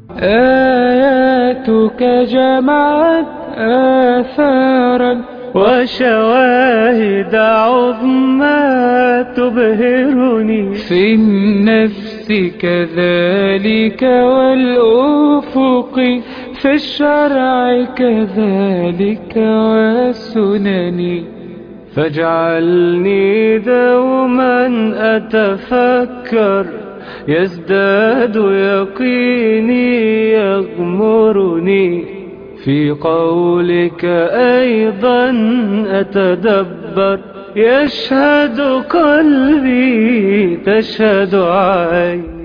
آياتك جمعت آثارا وشواهد عظمى تبهرني في النفس كذلك والأفق في الشرع كذلك والسنن فاجعلني دوما أتفكر يزداد يقيني يغمرني في قولك أيضا أتدبر يشهد قلبي تشهد عيني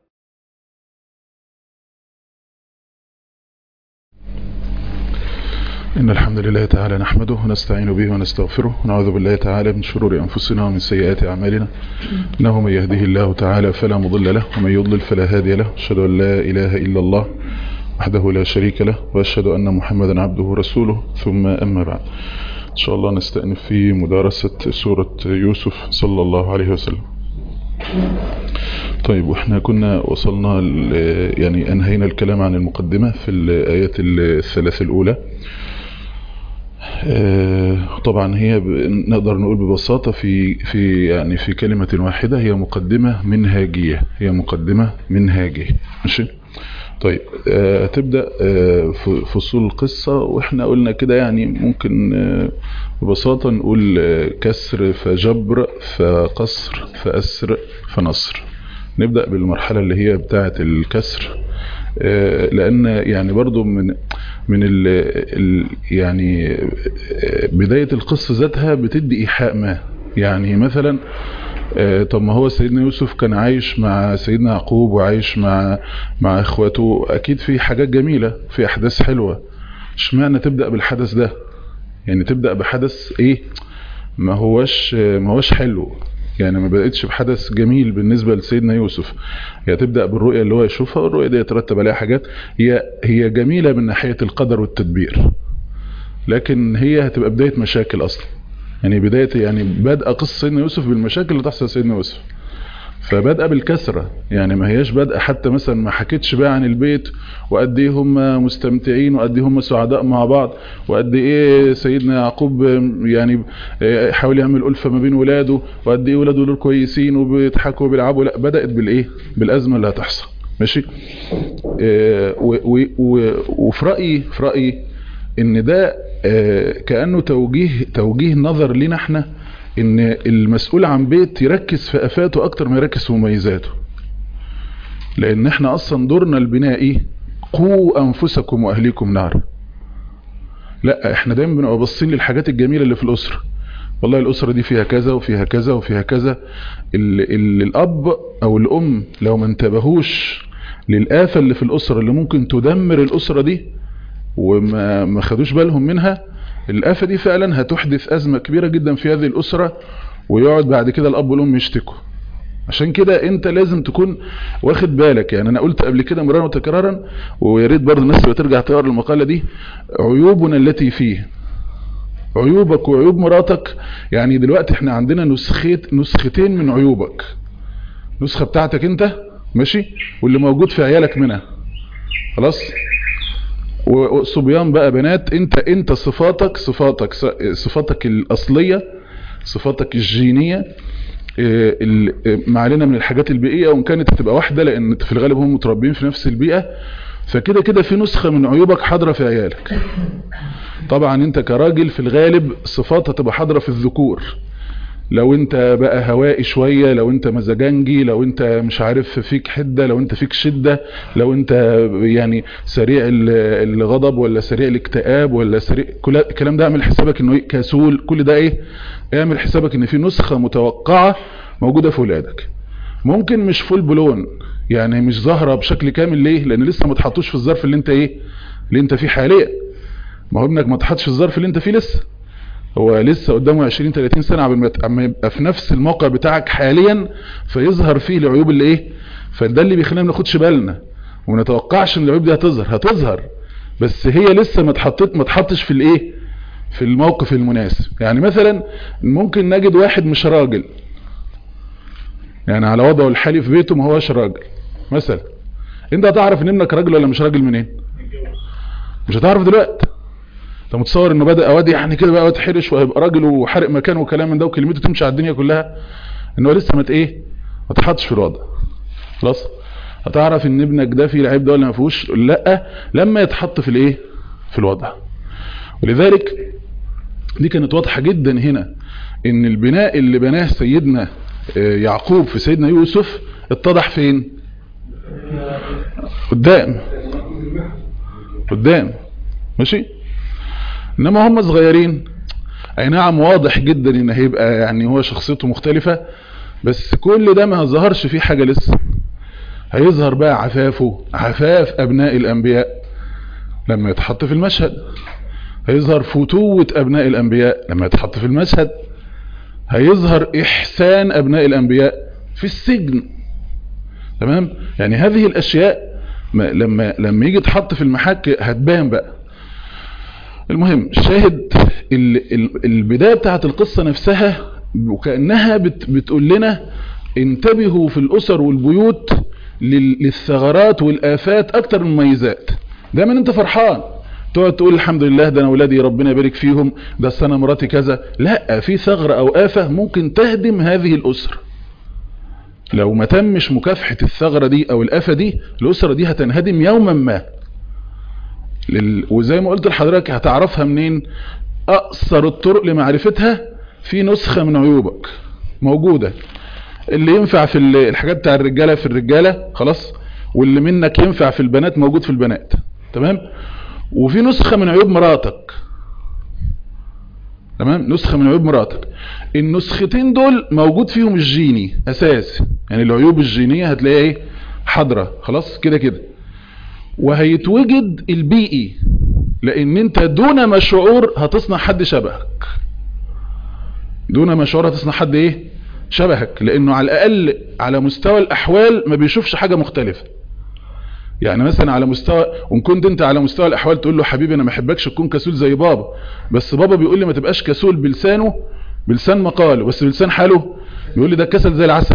إن الحمد لله تعالى نحمده ونستعين به ونستغفره ونعوذ بالله تعالى من شرور أنفسنا ومن سيئات أعمالنا إنه من يهده الله تعالى فلا مضل له ومن يضلل فلا هادي له أشهد أن لا إله إلا الله وحده لا شريك له وأشهد أن محمدا عبده ورسوله ثم أما بعد إن شاء الله نستأنف في مدارسة سورة يوسف صلى الله عليه وسلم طيب واحنا كنا وصلنا يعني أنهينا الكلام عن المقدمة في الآيات الثلاث الأولى طبعا هي نقدر نقول ببساطة في في يعني في كلمة واحدة هي مقدمة منهاجية هي مقدمة منهاجية ماشي طيب آه تبدأ آه في فصول القصة واحنا قلنا كده يعني ممكن آه ببساطة نقول آه كسر فجبر فقصر فأسر فنصر نبدأ بالمرحلة اللي هي بتاعة الكسر آه لأن يعني برضو من من ال ال يعني بداية القصة ذاتها بتدي إيحاء ما يعني مثلا طب ما هو سيدنا يوسف كان عايش مع سيدنا يعقوب وعايش مع مع اخواته اكيد في حاجات جميلة في احداث حلوة اشمعنى تبدأ بالحدث ده يعني تبدأ بحدث ايه ما هوش ما هوش حلو يعني ما بدأتش بحدث جميل بالنسبة لسيدنا يوسف هي تبدأ بالرؤية اللي هو يشوفها والرؤية دي يترتب عليها حاجات هي هي جميلة من ناحية القدر والتدبير لكن هي هتبقى بداية مشاكل أصلا يعني بداية يعني بدأ قصة سيدنا يوسف بالمشاكل اللي تحصل سيدنا يوسف فبدأ بالكسرة يعني ما هياش بدأ حتى مثلا ما حكيتش بقى عن البيت وقد ايه هم مستمتعين وقد ايه هم سعداء مع بعض وقد ايه سيدنا يعقوب يعني حاول يعمل ألفة ما بين ولاده وقد ايه ولاده دول كويسين وبيضحكوا وبيلعبوا لا بدأت بالايه بالأزمة اللي هتحصل ماشي وفي رأيي في رأيي ان ده كأنه توجيه توجيه نظر لنا احنا ان المسؤول عن بيت يركز في افاته اكتر ما يركز في مميزاته لان احنا اصلا دورنا البنائي قوا انفسكم واهليكم نار لا احنا دايما بنبقى باصين للحاجات الجميله اللي في الاسره والله الاسره دي فيها كذا وفيها كذا وفيها كذا ال ال الاب او الام لو ما انتبهوش للآفة اللي في الاسره اللي ممكن تدمر الاسره دي وما ما خدوش بالهم منها الآفة دي فعلا هتحدث أزمة كبيرة جدا في هذه الأسرة ويقعد بعد كده الأب والأم يشتكوا عشان كده انت لازم تكون واخد بالك يعني انا قلت قبل كده مرارا وتكرارا ويا ريت برضه الناس ترجع تقرا المقاله دي عيوبنا التي فيه عيوبك وعيوب مراتك يعني دلوقتي احنا عندنا نسخت نسختين من عيوبك نسخه بتاعتك انت ماشي واللي موجود في عيالك منها خلاص وصبيان بقى بنات انت انت صفاتك صفاتك صفاتك الاصليه صفاتك الجينيه ما علينا من الحاجات البيئيه وان كانت هتبقى واحده لان في الغالب هم متربيين في نفس البيئه فكده كده في نسخه من عيوبك حاضره في عيالك طبعا انت كراجل في الغالب صفات هتبقى حاضره في الذكور لو انت بقى هوائي شوية لو انت مزاجنجي لو انت مش عارف فيك حدة لو انت فيك شدة لو انت يعني سريع الغضب ولا سريع الاكتئاب ولا سريع كل الكلام ده اعمل حسابك انه كسول كل ده ايه اعمل حسابك ان في نسخة متوقعة موجودة في ولادك ممكن مش فول بلون يعني مش ظاهرة بشكل كامل ليه لان لسه ما تحطوش في الظرف اللي انت ايه اللي انت فيه حاليا ما هو ابنك ما تحطش في الظرف اللي انت فيه لسه هو لسه قدامه 20 30 سنه عم يبقى في نفس الموقع بتاعك حاليا فيظهر فيه العيوب اللي ايه فده اللي بيخلينا ما ناخدش بالنا وما نتوقعش ان العيوب دي هتظهر هتظهر بس هي لسه ما اتحطت ما اتحطش في الايه في الموقف المناسب يعني مثلا ممكن نجد واحد مش راجل يعني على وضعه الحالي في بيته ما هوش راجل مثلا انت هتعرف ان ابنك راجل ولا مش راجل منين مش هتعرف دلوقتي انت متصور انه بدا واد يعني كده بقى واد حرش وهيبقى راجل وحرق مكانه وكلام من ده وكلمته تمشي على الدنيا كلها ان هو لسه ما ت- ايه ما اتحطش في الوضع خلاص هتعرف ان ابنك ده فيه العيب ده ولا ما فيهوش لا لما يتحط في الايه في الوضع ولذلك دي كانت واضحه جدا هنا ان البناء اللي بناه سيدنا آه، يعقوب في سيدنا يوسف اتضح فين قدام قدام ماشي انما هم صغيرين اي نعم واضح جدا ان هيبقى يعني هو شخصيته مختلفة بس كل ده ما ظهرش فيه حاجة لسه هيظهر بقى عفافه عفاف ابناء الانبياء لما يتحط في المشهد هيظهر فتوة ابناء الانبياء لما يتحط في المشهد هيظهر احسان ابناء الانبياء في السجن تمام يعني هذه الاشياء ما- لما لما يجي يتحط في المحك هتبان بقى المهم الشاهد ال- ال- البداية بتاعت القصة نفسها وكأنها بت بتقول لنا انتبهوا في الأسر والبيوت لل- للثغرات والآفات أكتر من المميزات دايما انت فرحان تقعد تقول الحمد لله ده انا ولادي ربنا يبارك فيهم ده السنة مراتي كذا لا في ثغرة او آفة ممكن تهدم هذه الأسرة لو ما تمش مكافحة الثغرة دي او الآفة دي الأسرة دي هتنهدم يوما ما لل... وزي ما قلت لحضرتك هتعرفها منين اقصر الطرق لمعرفتها في نسخة من عيوبك موجودة اللي ينفع في ال- الحاجات بتاع الرجالة في الرجالة خلاص واللي منك ينفع في البنات موجود في البنات تمام وفي نسخة من عيوب مراتك تمام نسخة من عيوب مراتك النسختين دول موجود فيهم الجيني اساسي يعني العيوب الجينية هتلاقيها ايه حاضرة خلاص كده كده وهيتوجد البيئي لان انت دون ما شعور هتصنع حد شبهك دون ما شعور هتصنع حد ايه شبهك لانه على الاقل على مستوى الاحوال ما بيشوفش حاجة مختلفة يعني مثلا على مستوى وان كنت انت على مستوى الاحوال تقول له حبيبي انا ما احبكش تكون كسول زي بابا بس بابا بيقول لي ما تبقاش كسول بلسانه بلسان مقاله بس بلسان حاله بيقول لي ده كسل زي العسل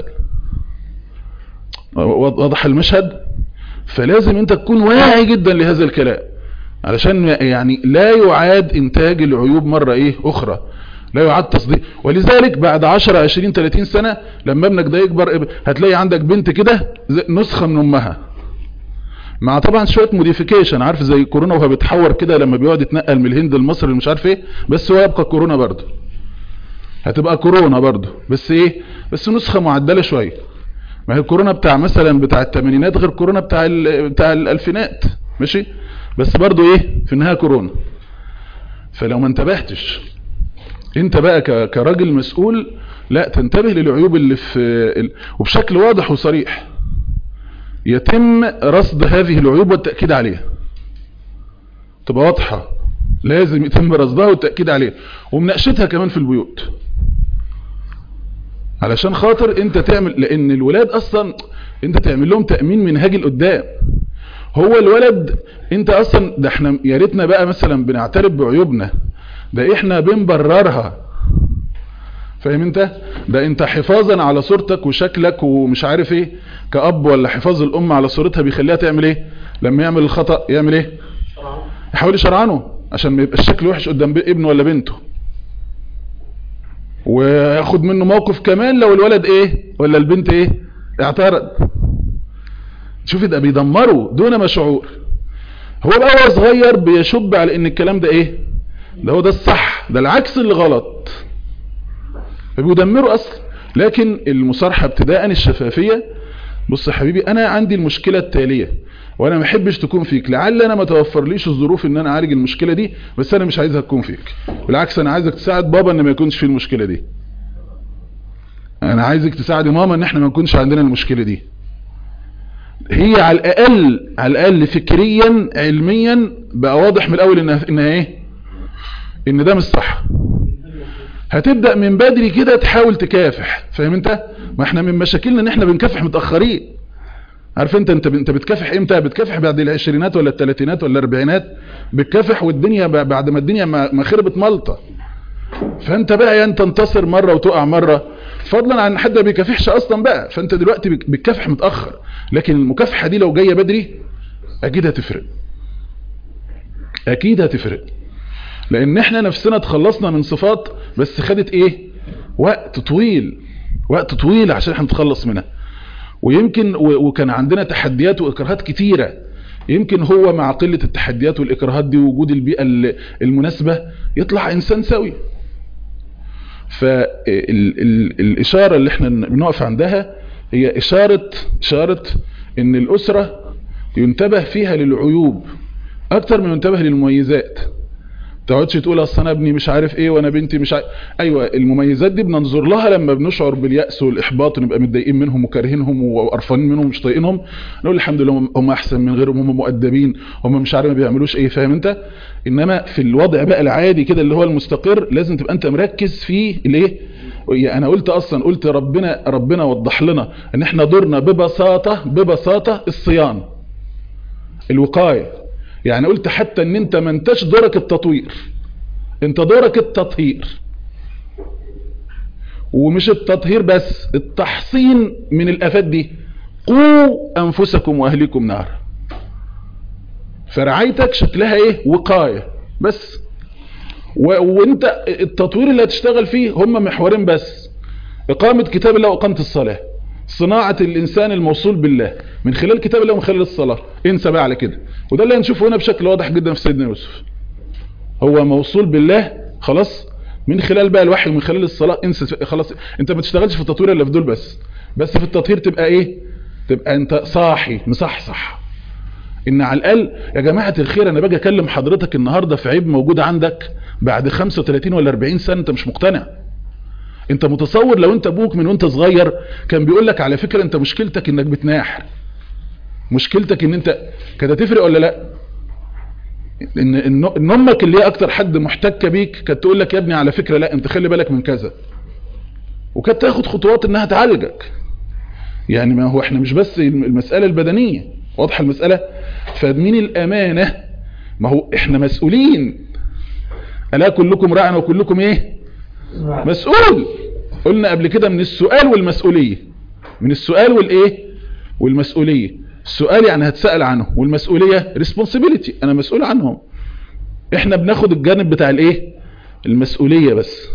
واضح المشهد فلازم انت تكون واعي جدا لهذا الكلام علشان يعني لا يعاد انتاج العيوب مرة ايه اخرى لا يعاد تصديق ولذلك بعد 10 20 30 سنة لما ابنك ده يكبر هتلاقي عندك بنت كده زي- نسخة من امها مع طبعا شوية موديفيكيشن عارف زي كورونا وهو بيتحور كده لما بيقعد يتنقل من الهند لمصر اللي مش عارف ايه بس هو يبقى كورونا برضه هتبقى كورونا برضه بس ايه بس نسخة معدلة شوية ما هي الكورونا بتاع مثلا بتاع الثمانينات غير كورونا بتاع ال- بتاع الالفينات ماشي بس برضو ايه في النهايه كورونا فلو ما انتبهتش انت بقى ك- كراجل مسؤول لا تنتبه للعيوب اللي في ال- وبشكل واضح وصريح يتم رصد هذه العيوب والتأكيد عليها تبقى واضحة لازم يتم رصدها والتأكيد عليها ومناقشتها كمان في البيوت علشان خاطر انت تعمل لان الولاد اصلا انت تعمل لهم تأمين منهجي لقدام هو الولد انت اصلا ده احنا يا ريتنا بقى مثلا بنعترف بعيوبنا ده احنا بنبررها فاهم انت ده انت حفاظا على صورتك وشكلك ومش عارف ايه كأب ولا حفاظ الام على صورتها بيخليها تعمل ايه لما يعمل الخطأ يعمل ايه يحاول يشرعنه عشان ما يبقى الشكل وحش قدام ابنه ولا بنته وياخد منه موقف كمان لو الولد ايه ولا البنت ايه اعترض شوف ده بيدمره دون ما شعور هو بقى هو صغير بيشب على ان الكلام ده ايه ده هو ده الصح ده العكس اللي غلط فبيدمره اصلا لكن المصارحة ابتداء الشفافية بص يا حبيبي انا عندي المشكلة التالية وانا ما احبش تكون فيك لعل انا ما توفرليش الظروف ان انا اعالج المشكلة دي بس انا مش عايزها تكون فيك بالعكس انا عايزك تساعد بابا ان ما يكونش فيه المشكلة دي انا عايزك تساعدي ماما ان احنا ما نكونش عندنا المشكلة دي هي على الاقل على الاقل فكريا علميا بقى واضح من الاول انها انها ايه ان ده مش صح هتبدأ من بدري كده تحاول تكافح فاهم انت ما احنا من مشاكلنا ان احنا بنكافح متأخرين عارف انت انت انت بتكافح امتى بتكافح بعد العشرينات ولا الثلاثينات ولا الاربعينات بتكافح والدنيا ب- بعد ما الدنيا ما ما خربت ملطه فانت بقى يا انت تنتصر مره وتقع مره فضلا عن حد ما بيكافحش اصلا بقى فانت دلوقتي بك- بتكافح متاخر لكن المكافحة دي لو جاية بدري اكيد هتفرق اكيد هتفرق لان احنا نفسنا تخلصنا من صفات بس خدت ايه وقت طويل وقت طويل عشان احنا نتخلص منها ويمكن وكان عندنا تحديات واكراهات كتيرة يمكن هو مع قلة التحديات والاكراهات دي وجود البيئة المناسبة يطلع انسان سوي فالاشارة اللي احنا بنقف عندها هي اشارة اشارة ان الاسرة ينتبه فيها للعيوب اكتر من ينتبه للمميزات تقعدش تقول اصل انا ابني مش عارف ايه وانا بنتي مش عارف ايوه المميزات دي بننظر لها لما بنشعر باليأس والاحباط ونبقى متضايقين منهم وكارهينهم وقرفانين منهم ومش طايقينهم نقول الحمد لله هم احسن من غيرهم هم مؤدبين هم مش عارف ما بيعملوش ايه فاهم انت انما في الوضع بقى العادي كده اللي هو المستقر لازم تبقى انت مركز فيه الايه انا قلت اصلا قلت ربنا ربنا وضح لنا ان احنا دورنا ببساطه ببساطه الصيانه الوقايه يعني قلت حتى ان انت ما انتش دورك التطوير انت دورك التطهير ومش التطهير بس التحصين من الافات دي قوا انفسكم واهليكم نار فرعايتك شكلها ايه وقاية بس و... وانت التطوير اللي هتشتغل فيه هم محورين بس اقامة كتاب الله واقامة الصلاة صناعة الإنسان الموصول بالله من خلال كتاب الله ومن خلال الصلاة انسى بقى على كده وده اللي هنشوفه هنا بشكل واضح جدا في سيدنا يوسف هو موصول بالله خلاص من خلال بقى الوحي ومن خلال الصلاة انسى خلاص انت ما تشتغلش في التطوير الا في دول بس بس في التطهير تبقى ايه تبقى انت صاحي مصحصح ان على الاقل يا جماعة الخير انا باجي اكلم حضرتك النهاردة في عيب موجود عندك بعد 35 ولا 40 سنة انت مش مقتنع انت متصور لو انت ابوك من وانت صغير كان بيقول لك على فكرة انت مشكلتك انك بتناحر مشكلتك ان انت كده تفرق ولا لا ان ان امك اللي هي اكتر حد محتكه بيك كانت تقول لك يا ابني على فكرة لا انت خلي بالك من كذا وكانت تاخد خطوات انها تعالجك يعني ما هو احنا مش بس المسألة البدنية واضحة المسألة فمين الامانة ما هو احنا مسؤولين الا كلكم راعنا وكلكم ايه مسؤول قلنا قبل كده من السؤال والمسؤولية من السؤال والايه والمسؤولية السؤال يعني هتسأل عنه والمسؤولية responsibility انا مسؤول عنهم احنا بناخد الجانب بتاع الايه المسؤولية بس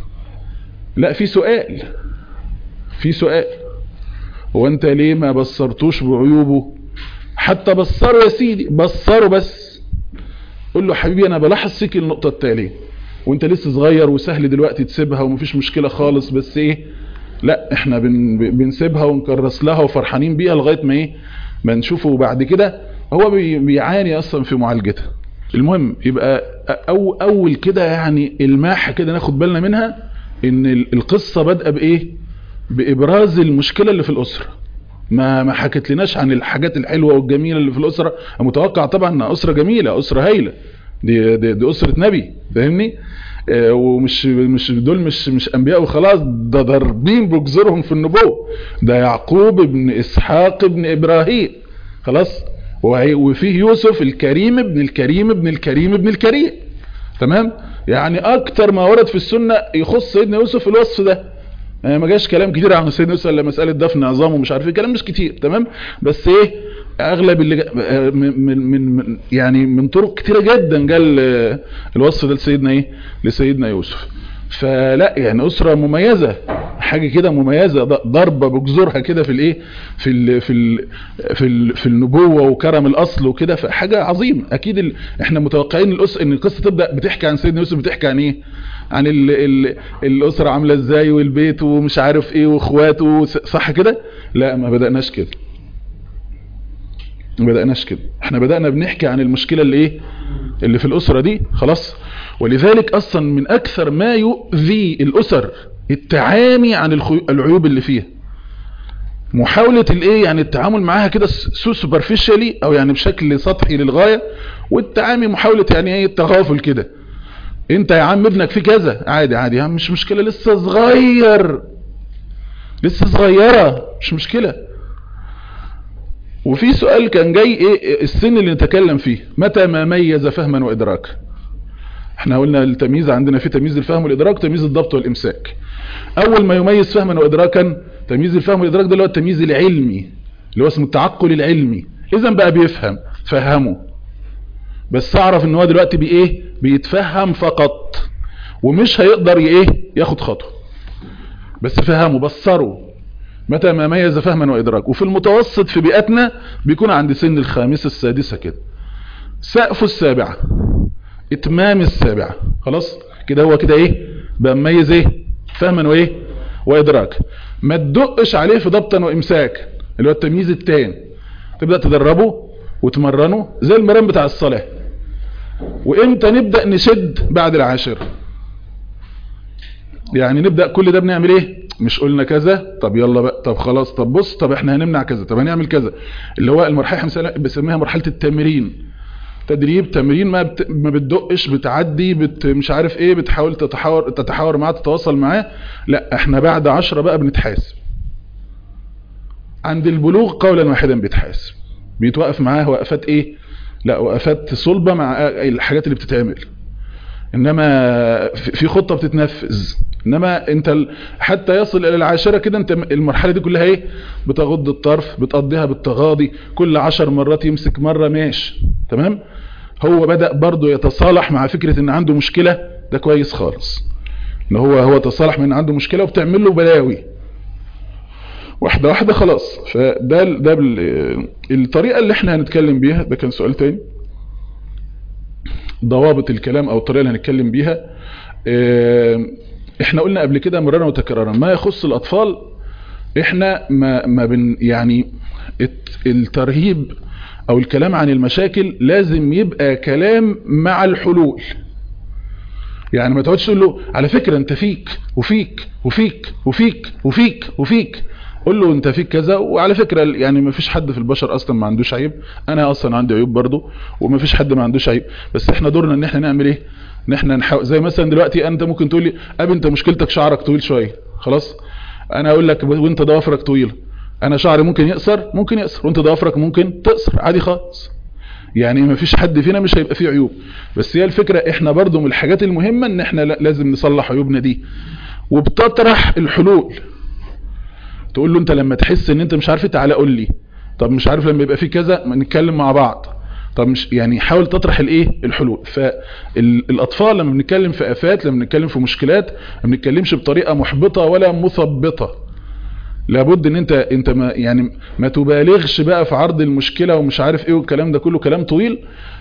لا في سؤال في سؤال هو انت ليه ما بصرتوش بعيوبه حتى بصروا يا سيدي بصروا بس قول له حبيبي انا بلاحظ فيك النقطة التالية وانت لسه صغير وسهل دلوقتي تسيبها ومفيش مشكلة خالص بس ايه لا احنا بن بنسيبها ونكرس لها وفرحانين بيها لغاية ما ايه ما نشوفه بعد كده هو بيعاني اصلا في معالجتها المهم يبقى أو اول كده يعني الماح كده ناخد بالنا منها ان القصة بدأ بايه بابراز المشكلة اللي في الاسرة ما ما حكت لناش عن الحاجات الحلوة والجميلة اللي في الاسرة متوقع طبعا انها اسرة جميلة اسرة هايلة دي, دي, دي اسرة نبي فاهمني آه ومش مش دول مش مش انبياء وخلاص ده ضاربين بجزرهم في النبوة ده يعقوب ابن اسحاق ابن ابراهيم خلاص وفيه يوسف الكريم ابن الكريم ابن الكريم ابن الكريم تمام يعني اكتر ما ورد في السنة يخص سيدنا يوسف الوصف ده يعني ما جاش كلام كتير عن سيدنا يوسف الا مسألة دفن عظام ومش عارف ايه كلام مش كتير تمام بس ايه اغلب اللي من, من, من يعني من طرق كتيرة جدا قال الوصف ده لسيدنا ايه لسيدنا يوسف فلا يعني اسرة مميزة حاجة كده مميزة ضربة بجذورها كده في الايه في ال في ال في, ال في النبوة وكرم الاصل وكده فحاجة عظيمة اكيد ال احنا متوقعين الأس ان القصة تبدأ بتحكي عن سيدنا يوسف بتحكي عن ايه عن ال ال الاسرة عاملة ازاي والبيت ومش عارف ايه واخواته صح كده لا ما بدأناش كده ما بدأناش كده احنا بدأنا بنحكي عن المشكلة اللي ايه اللي في الاسرة دي خلاص ولذلك اصلا من اكثر ما يؤذي الاسر التعامي عن العيوب اللي فيها محاولة الايه يعني التعامل معاها كده سو سوبرفيشالي او يعني بشكل سطحي للغاية والتعامي محاولة يعني ايه التغافل كده انت يا عم ابنك في كذا عادي عادي يا عم مش مشكلة لسه صغير لسه صغيرة مش مشكلة وفي سؤال كان جاي ايه السن اللي نتكلم فيه متى ما ميز فهما وادراكا احنا قلنا التمييز عندنا في تمييز الفهم والادراك وتمييز الضبط والامساك اول ما يميز فهما وادراكا تمييز الفهم والادراك ده اللي هو التمييز العلمي اللي هو اسمه التعقل العلمي اذا بقى بيفهم فهمه بس اعرف ان هو دلوقتي بايه بيتفهم فقط ومش هيقدر ايه ياخد خطوه بس فهمه بصره متى ما ميز فهما وادراك وفي المتوسط في بيئتنا بيكون عند سن الخامسه السادسه كده سقف السابعه اتمام السابعه خلاص كده هو كده ايه بقى مميز ايه فهما وايه وادراك ما تدقش عليه في ضبطا وامساك اللي هو التمييز التام تبدا تدربه وتمرنه زي المران بتاع الصلاه وامتى نبدا نشد بعد العاشر يعني نبدا كل ده بنعمل ايه مش قلنا كذا طب يلا بقى طب خلاص طب بص طب احنا هنمنع كذا طب هنعمل كذا اللي هو المرحله احنا بنسميها مرحله التمرين تدريب تمرين ما بت... ما بتدقش بتعدي بت... مش عارف ايه بتحاول تتحاور تتحاور معاه تتواصل معاه لا احنا بعد عشرة بقى بنتحاسب عند البلوغ قولا واحدا بيتحاسب بيتوقف معاه وقفات ايه لا وقفات صلبة مع الحاجات اللي بتتعمل انما في خطة بتتنفذ انما انت حتى يصل الى العاشرة كده انت المرحلة دي كلها ايه بتغض الطرف بتقضيها بالتغاضي كل عشر مرات يمسك مرة ماشي تمام هو بدأ برضه يتصالح مع فكرة ان عنده مشكلة ده كويس خالص ان هو هو تصالح من ان عنده مشكلة وبتعمل له بلاوي واحدة واحدة خلاص فده ده الطريقة اللي احنا هنتكلم بيها ده كان سؤال تاني ضوابط الكلام او الطريقة اللي هنتكلم بيها اه احنا قلنا قبل كده مرارا وتكرارا ما يخص الاطفال احنا ما, ما بن يعني الترهيب او الكلام عن المشاكل لازم يبقى كلام مع الحلول يعني ما تقعدش تقول له على فكرة انت فيك وفيك وفيك وفيك وفيك وفيك قول له انت فيك كذا وعلى فكرة يعني ما فيش حد في البشر اصلا ما عندوش عيب انا اصلا عندي عيوب برضو وما فيش حد ما عندوش عيب بس احنا دورنا ان احنا نعمل ايه ان احنا نحاول زي مثلا دلوقتي انت ممكن تقول لي ابي انت مشكلتك شعرك طويل شوية خلاص انا اقول لك وانت ضوافرك طويلة انا شعري ممكن يقصر ممكن يقصر وانت ضوافرك ممكن تقصر عادي خالص يعني ما فيش حد فينا مش هيبقى فيه عيوب بس هي الفكرة احنا برضو من الحاجات المهمة ان احنا لازم نصلح عيوبنا دي وبتطرح الحلول تقول له انت لما تحس ان انت مش عارف تعالى قول لي طب مش عارف لما يبقى في كذا ما نتكلم مع بعض طب مش يعني حاول تطرح الايه الحلول فالاطفال لما بنتكلم في افات لما بنتكلم في مشكلات ما بنتكلمش بطريقه محبطه ولا مثبطه لابد ان انت انت ما يعني ما تبالغش بقى في عرض المشكله ومش عارف ايه والكلام ده كله كلام طويل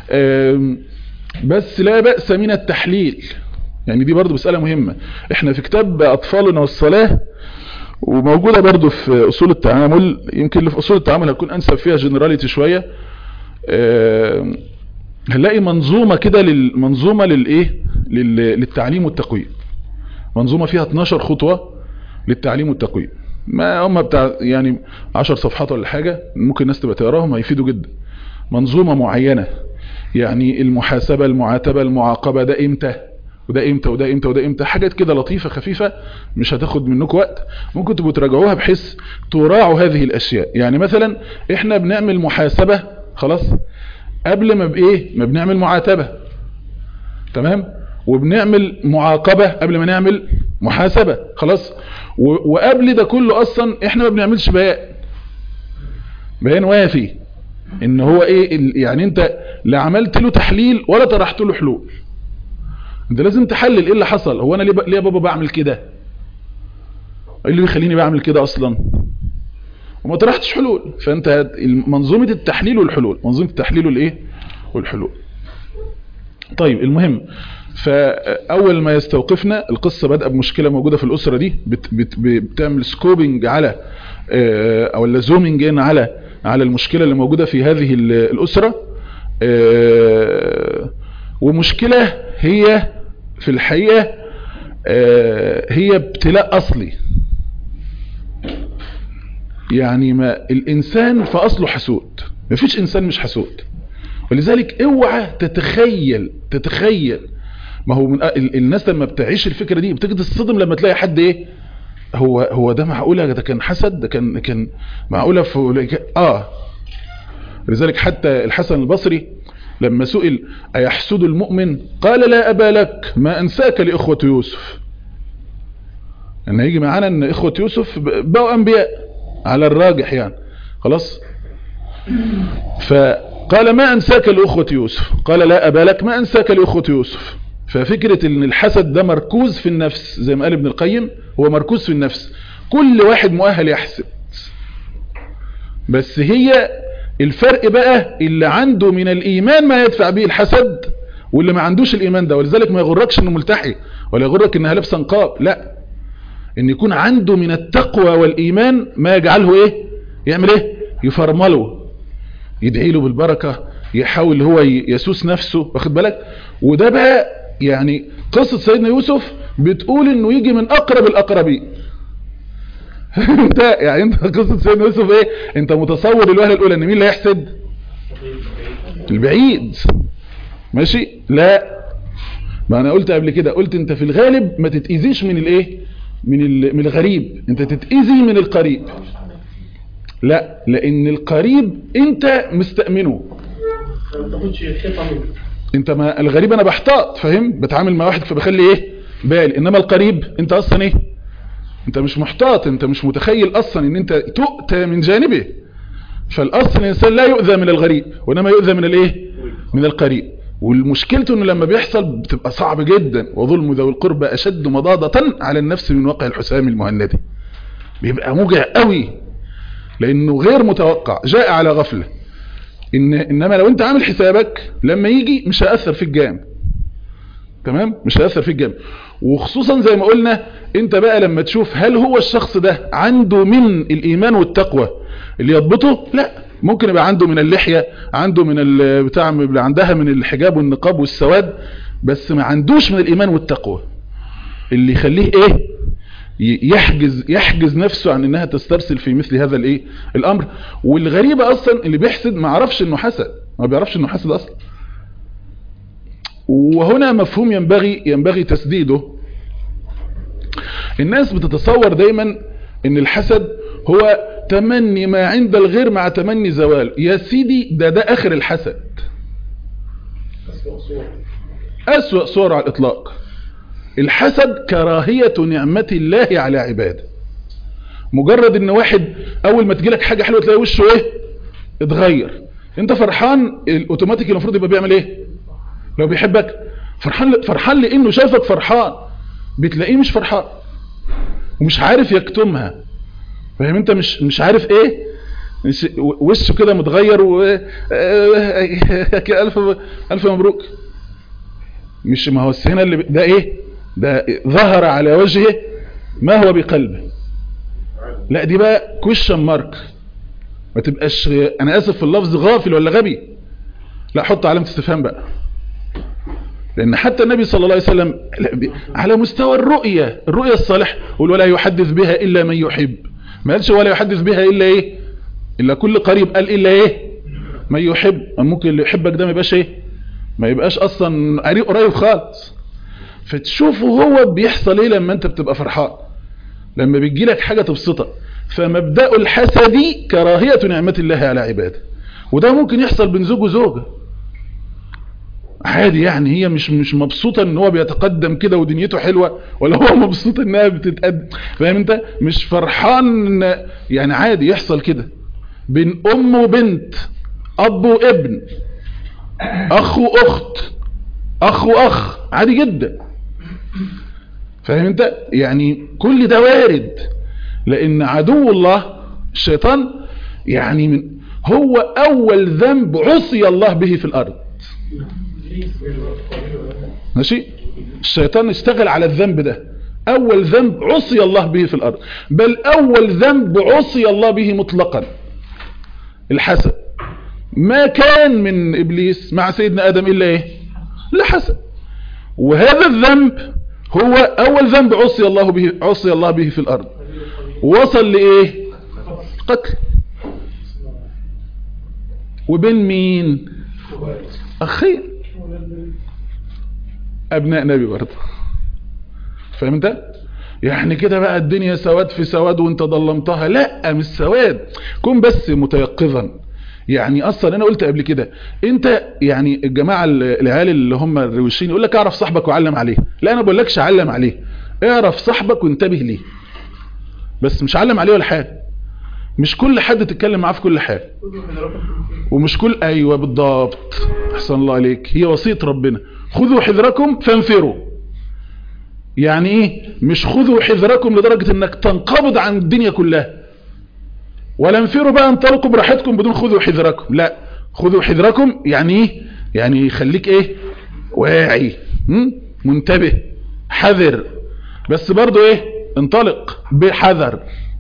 بس لا باس من التحليل يعني دي برضو مساله مهمه احنا في كتاب اطفالنا والصلاه وموجودة برضو في أصول التعامل يمكن اللي في أصول التعامل هتكون أنسب فيها جنراليتي شوية أه هنلاقي منظومة كده منظومة للإيه للتعليم والتقويم منظومة فيها 12 خطوة للتعليم والتقويم ما هم بتاع يعني 10 صفحات ولا حاجة ممكن الناس تبقى تقراهم هيفيدوا جدا منظومة معينة يعني المحاسبة المعاتبة المعاقبة ده امتى وده امتى وده امتى وده امتى حاجات كده لطيفة خفيفة مش هتاخد منكم وقت ممكن تبقوا تراجعوها بحيث تراعوا هذه الاشياء يعني مثلا احنا بنعمل محاسبة خلاص قبل ما بايه ما بنعمل معاتبة تمام وبنعمل معاقبة قبل ما نعمل محاسبة خلاص وقبل ده كله اصلا احنا ما بنعملش بيان بيان وافي ان هو ايه يعني انت لا عملت له تحليل ولا طرحت له حلول انت لازم تحلل ايه اللي حصل هو انا ليه, ليه يا بابا بعمل كده ايه اللي بيخليني بعمل كده اصلا وما طرحتش حلول فانت منظومة التحليل والحلول منظومة التحليل والايه والحلول طيب المهم فاول ما يستوقفنا القصة بدأ بمشكلة موجودة في الاسرة دي بت بت بتعمل سكوبنج على او لا زومنج ان على على المشكلة اللي موجودة في هذه الاسرة ومشكلة هي في الحقيقة هي ابتلاء أصلي يعني ما الإنسان في أصله حسود مفيش إنسان مش حسود ولذلك اوعى تتخيل تتخيل ما هو من الناس لما بتعيش الفكرة دي بتجد الصدم لما تلاقي حد ايه هو هو ده معقولة ده كان حسد ده كان كان معقولة في اه لذلك حتى الحسن البصري لما سئل أيحسد المؤمن قال لا أبا لك ما أنساك لإخوة يوسف أن يجي معانا أن إخوة يوسف بقوا أنبياء على الراجح يعني خلاص فقال ما أنساك لأخوة يوسف قال لا أبا لك ما أنساك لأخوة يوسف ففكرة ان الحسد ده مركوز في النفس زي ما قال ابن القيم هو مركوز في النفس كل واحد مؤهل يحسد بس هي الفرق بقى اللي عنده من الإيمان ما يدفع به الحسد واللي ما عندوش الإيمان ده ولذلك ما يغركش انه ملتحي ولا يغرك انها لابسه نقاب لا ان يكون عنده من التقوى والإيمان ما يجعله ايه يعمل ايه يفرمله يدعي له بالبركة يحاول هو يسوس نفسه واخد بالك وده بقى يعني قصة سيدنا يوسف بتقول انه يجي من اقرب الاقربين انت يعني انت قصة سيدنا يوسف ايه انت متصور الوهلة الاولى ان مين اللي هيحسد البعيد ماشي لا ما انا قلت قبل كده قلت انت في الغالب ما تتأذيش من الايه من من الغريب انت تتأذي من القريب لا لان القريب انت مستأمنه انت ما الغريب انا بحتاط فاهم بتعامل مع واحد فبخلي ايه بال انما القريب انت اصلا ايه انت مش محتاط انت مش متخيل اصلا ان انت تؤتى من جانبه فالاصل الانسان لا يؤذى من الغريب وانما يؤذى من الايه من القريب والمشكلته انه لما بيحصل بتبقى صعب جدا وظلم ذوي القربى اشد مضاضة على النفس من واقع الحسام المهندي بيبقى موجع قوي لانه غير متوقع جاء على غفلة إن انما لو انت عامل حسابك لما يجي مش هيأثر فيك جامد تمام مش هيأثر فيك جامد وخصوصا زي ما قلنا انت بقى لما تشوف هل هو الشخص ده عنده من الايمان والتقوى اللي يضبطه لا ممكن يبقى عنده من اللحية عنده من بتاع اللي عندها من الحجاب والنقاب والسواد بس ما عندوش من الايمان والتقوى اللي يخليه ايه يحجز يحجز نفسه عن انها تسترسل في مثل هذا الايه الامر والغريبة اصلا اللي بيحسد ما عرفش انه حسد ما بيعرفش انه حسد اصلا وهنا مفهوم ينبغي ينبغي تسديده الناس بتتصور دايما ان الحسد هو تمني ما عند الغير مع تمني زوال يا سيدي ده ده اخر الحسد اسوأ صور على الاطلاق الحسد كراهية نعمة الله على عباده مجرد ان واحد اول ما تجيلك حاجة حلوة تلاقي وشه ايه اتغير انت فرحان الاوتوماتيك المفروض يبقى بيعمل ايه لو بيحبك فرحان فرحان لانه شايفك فرحان بتلاقيه مش فرحان ومش عارف يكتمها فاهم انت مش مش عارف ايه وشه كده متغير و الف الف مبروك مش ما هو هنا اللي ده ايه ده ظهر على وجهه ما هو بقلبه لا دي بقى كويشن مارك ما تبقاش انا اسف في اللفظ غافل ولا غبي لا حط علامه استفهام بقى لان حتى النبي صلى الله عليه وسلم على مستوى الرؤية الرؤية الصالح قل ولا يحدث بها الا من يحب ما قالش ولا يحدث بها الا ايه الا كل قريب قال الا ايه من يحب ممكن اللي يحبك ده ما يبقاش ايه ما يبقاش اصلا قريب قريب خالص فتشوفه هو بيحصل ايه لما انت بتبقى فرحان لما بيجي لك حاجة تبسطك فمبدأ الحسد كراهية نعمة الله على عباده وده ممكن يحصل بين زوج وزوجه عادي يعني هي مش مش مبسوطة ان هو بيتقدم كده ودنيته حلوة ولا هو مبسوط انها بتتقدم فاهم انت مش فرحان يعني عادي يحصل كده بين ام وبنت اب وابن اخ واخت اخ واخ عادي جدا فاهم انت يعني كل ده وارد لان عدو الله الشيطان يعني من هو اول ذنب عصي الله به في الارض ماشي الشيطان اشتغل على الذنب ده اول ذنب عصي الله به في الارض بل اول ذنب عصي الله به مطلقا الحسد ما كان من ابليس مع سيدنا ادم الا ايه لا حسد وهذا الذنب هو اول ذنب عصي الله به عصي الله به في الارض وصل لايه قتل وبين مين اخين ابناء نبي برضه فاهم انت يعني كده بقى الدنيا سواد في سواد وانت ضلمتها لا مش سواد كن بس متيقظا يعني اصلا انا قلت قبل كده انت يعني الجماعه العيال اللي هم الروشين يقول لك اعرف صاحبك وعلم عليه لا انا بقول لكش علم عليه اعرف صاحبك وانتبه ليه بس مش علم عليه ولا حاجه مش كل حد تتكلم معاه في كل حاجة ومش كل ايوه بالضبط احسن الله عليك هي وصية ربنا خذوا حذركم فانفروا يعني ايه مش خذوا حذركم لدرجة انك تنقبض عن الدنيا كلها ولا انفروا بقى انطلقوا براحتكم بدون خذوا حذركم لا خذوا حذركم يعني ايه يعني خليك ايه واعي م? منتبه حذر بس برضو ايه انطلق بحذر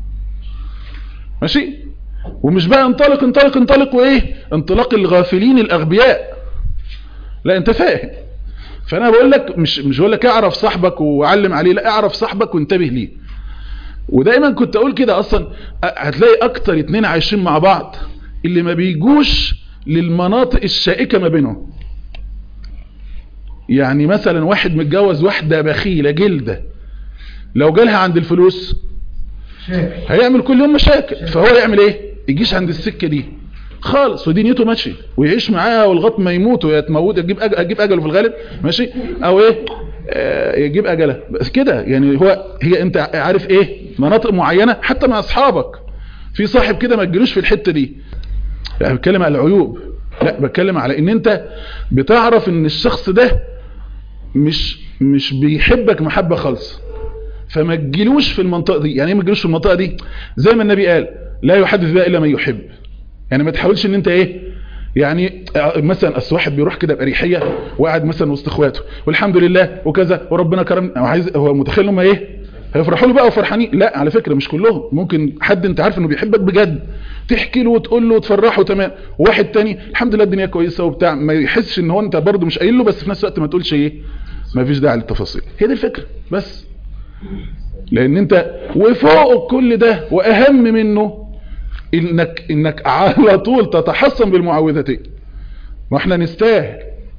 ماشي ومش بقى انطلق انطلق انطلق وايه انطلاق الغافلين الاغبياء لا انت فاهم فانا بقول لك مش مش بقول لك اعرف صاحبك وعلم عليه لا اعرف صاحبك وانتبه ليه ودايما كنت اقول كده اصلا هتلاقي اكتر اتنين عايشين مع بعض اللي ما بيجوش للمناطق الشائكة ما بينهم يعني مثلا واحد متجوز واحدة بخيلة جلدة لو جالها عند الفلوس هيعمل كل يوم مشاكل فهو يعمل ايه يجيش عند السكة دي خالص ودنيته ماشي ويعيش معاها ولغايه ما يموت ويا تموت يجيب أجل يجيب اجله في الغالب ماشي او ايه آه يجيب اجله بس كده يعني هو هي انت عارف ايه مناطق معينه حتى مع اصحابك في صاحب كده ما تجيلوش في الحته دي يعني بتكلم على العيوب لا بتكلم على ان انت بتعرف ان الشخص ده مش مش بيحبك محبه خالصه فما تجيلوش في المنطقه دي يعني ايه ما تجيلوش في المنطقه دي زي ما النبي قال لا يحدث بها الا من يحب يعني ما تحاولش ان انت ايه يعني مثلا اصل واحد بيروح كده باريحيه وقاعد مثلا وسط اخواته والحمد لله وكذا وربنا كرم هو عايز هو متخيل هم ايه هيفرحوا له بقى وفرحانين لا على فكره مش كلهم ممكن حد انت عارف انه بيحبك بجد تحكي له وتقول له وتفرحه تمام وواحد تاني الحمد لله الدنيا كويسه وبتاع ما يحسش ان هو انت برضه مش قايل له بس في نفس الوقت ما تقولش ايه ما فيش داعي للتفاصيل هي دي الفكره بس لان انت وفوق كل ده واهم منه انك انك على طول تتحصن بالمعوذتين ما احنا نستاهل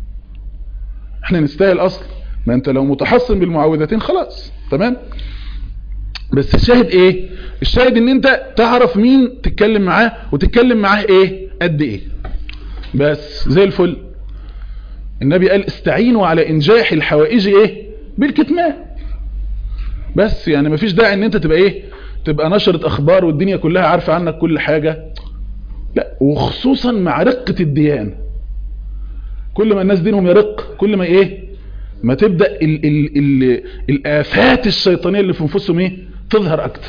احنا نستاهل اصلا ما انت لو متحصن بالمعوذتين خلاص تمام بس الشاهد ايه الشاهد ان انت تعرف مين تتكلم معاه وتتكلم معاه ايه قد ايه بس زي الفل النبي قال استعينوا على انجاح الحوائج ايه بالكتمان بس يعني مفيش داعي ان انت تبقى ايه تبقى نشرة اخبار والدنيا كلها عارفة عنك كل حاجة لا وخصوصا مع رقة الديانة كل ما الناس دينهم يرق كل ما ايه ما تبدأ ال ال ال الآفات الشيطانية اللي في انفسهم ايه تظهر اكتر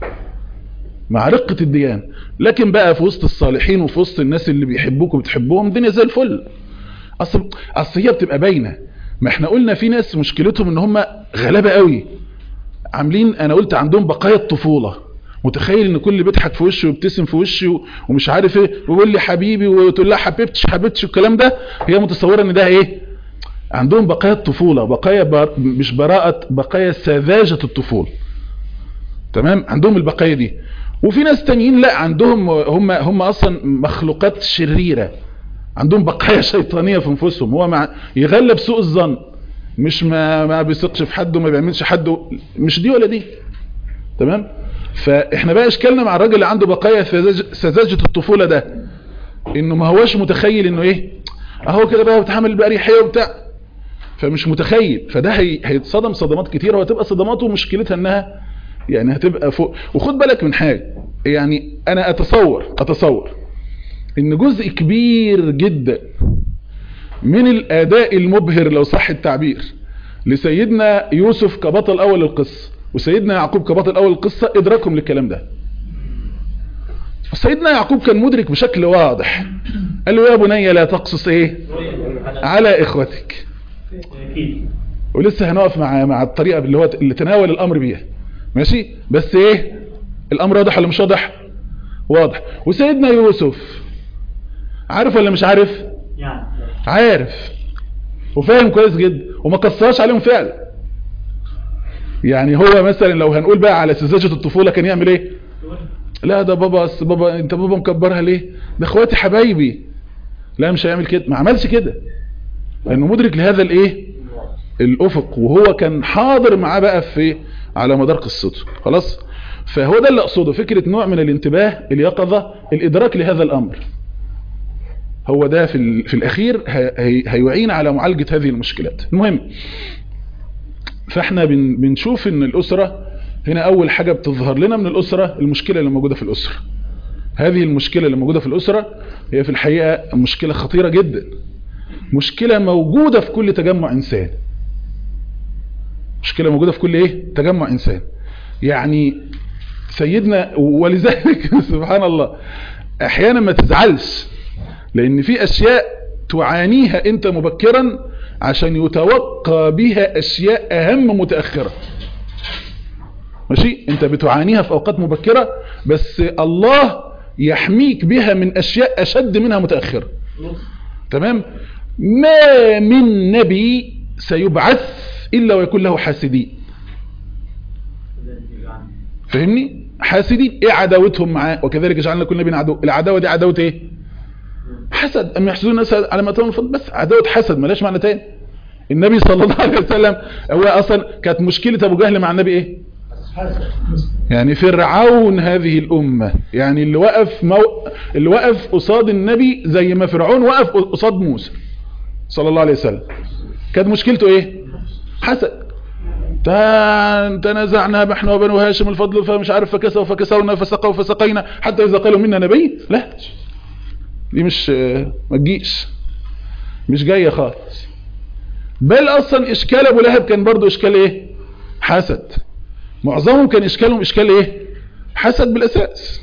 مع رقة الديانة لكن بقى في وسط الصالحين وفي وسط الناس اللي بيحبوك وبتحبوهم الدنيا زي الفل اصل اصل هي بتبقى باينه ما احنا قلنا في ناس مشكلتهم ان هم غلابه قوي عاملين انا قلت عندهم بقايا الطفوله متخيل ان كل بيضحك في وشه ويبتسم في وشه ومش عارف ايه ويقول لي حبيبي وتقول لها حبيبتش حبيبتش والكلام ده هي متصوره ان ده ايه عندهم بقايا الطفوله بقايا بر... مش براءه بقايا سذاجه الطفوله تمام عندهم البقايا دي وفي ناس تانيين لا عندهم هم هم اصلا مخلوقات شريره عندهم بقايا شيطانيه في انفسهم هو مع يغلب سوء الظن مش ما ما بيثقش في حد وما بيعملش حد مش دي ولا دي تمام فاحنا بقى اشكالنا مع الراجل اللي عنده بقايا سذاجه الطفوله ده انه ما هوش متخيل انه ايه اهو كده بقى بيتعامل باريحيه وبتاع فمش متخيل فده هي هيتصدم صدمات كتيره وهتبقى صدماته مشكلتها انها يعني هتبقى فوق وخد بالك من حاجه يعني انا اتصور اتصور ان جزء كبير جدا من الاداء المبهر لو صح التعبير لسيدنا يوسف كبطل اول القصة وسيدنا يعقوب كبطل اول القصة ادراكهم للكلام ده سيدنا يعقوب كان مدرك بشكل واضح قال له يا بني لا تقصص ايه على اخوتك ولسه هنقف مع مع الطريقة اللي هو اللي تناول الامر بيها ماشي بس ايه الامر واضح ولا مش واضح واضح وسيدنا يوسف عارف ولا مش عارف عارف وفاهم كويس جدا وما قصاش عليهم فعلا يعني هو مثلا لو هنقول بقى على سذاجة الطفولة كان يعمل ايه لا ده بابا أص بابا انت بابا مكبرها ليه ده اخواتي حبايبي لا مش هيعمل كده ما عملش كده لانه مدرك لهذا الايه الافق وهو كان حاضر معاه بقى في على مدار قصته خلاص فهو ده اللي اقصده فكرة نوع من الانتباه اليقظة الادراك لهذا الامر هو ده في, في الاخير هي هيعين على معالجة هذه المشكلات المهم فاحنا بن بنشوف ان الاسرة هنا اول حاجة بتظهر لنا من الاسرة المشكلة اللي موجودة في الاسرة هذه المشكلة اللي موجودة في الأسرة هي في الحقيقة مشكلة خطيرة جدا مشكلة موجودة في كل تجمع إنسان مشكلة موجودة في كل إيه تجمع إنسان يعني سيدنا ولذلك سبحان الله أحيانا ما تزعلش لأن في أشياء تعانيها أنت مبكرا عشان يتوقى بها أشياء أهم متأخرة ماشي انت بتعانيها في اوقات مبكرة بس الله يحميك بها من اشياء اشد منها متأخرة تمام ما من نبي سيبعث الا ويكون له حاسدين فاهمني حاسدين ايه عداوتهم معاه وكذلك جعلنا كل نبي عدو العداوة دي عداوة ايه حسد ام يحسدون الناس على ما تمام الفضل بس عداوة حسد ملاش معنى تاني النبي صلى الله عليه وسلم هو اصلا كانت مشكلة ابو جهل مع النبي ايه يعني فرعون هذه الأمة يعني اللي وقف مو... اللي وقف قصاد النبي زي ما فرعون وقف قصاد موسى صلى الله عليه وسلم كانت مشكلته ايه حسد تنازعنا احنا وبنو هاشم الفضل فمش عارف فكسوا فكسونا فسقوا فسقينا حتى اذا قالوا منا نبي لا دي مش ما تجيش مش جايه خالص بل اصلا اشكال ابو لهب كان برضو اشكال ايه حسد معظمهم كان اشكالهم اشكال ايه حسد بالاساس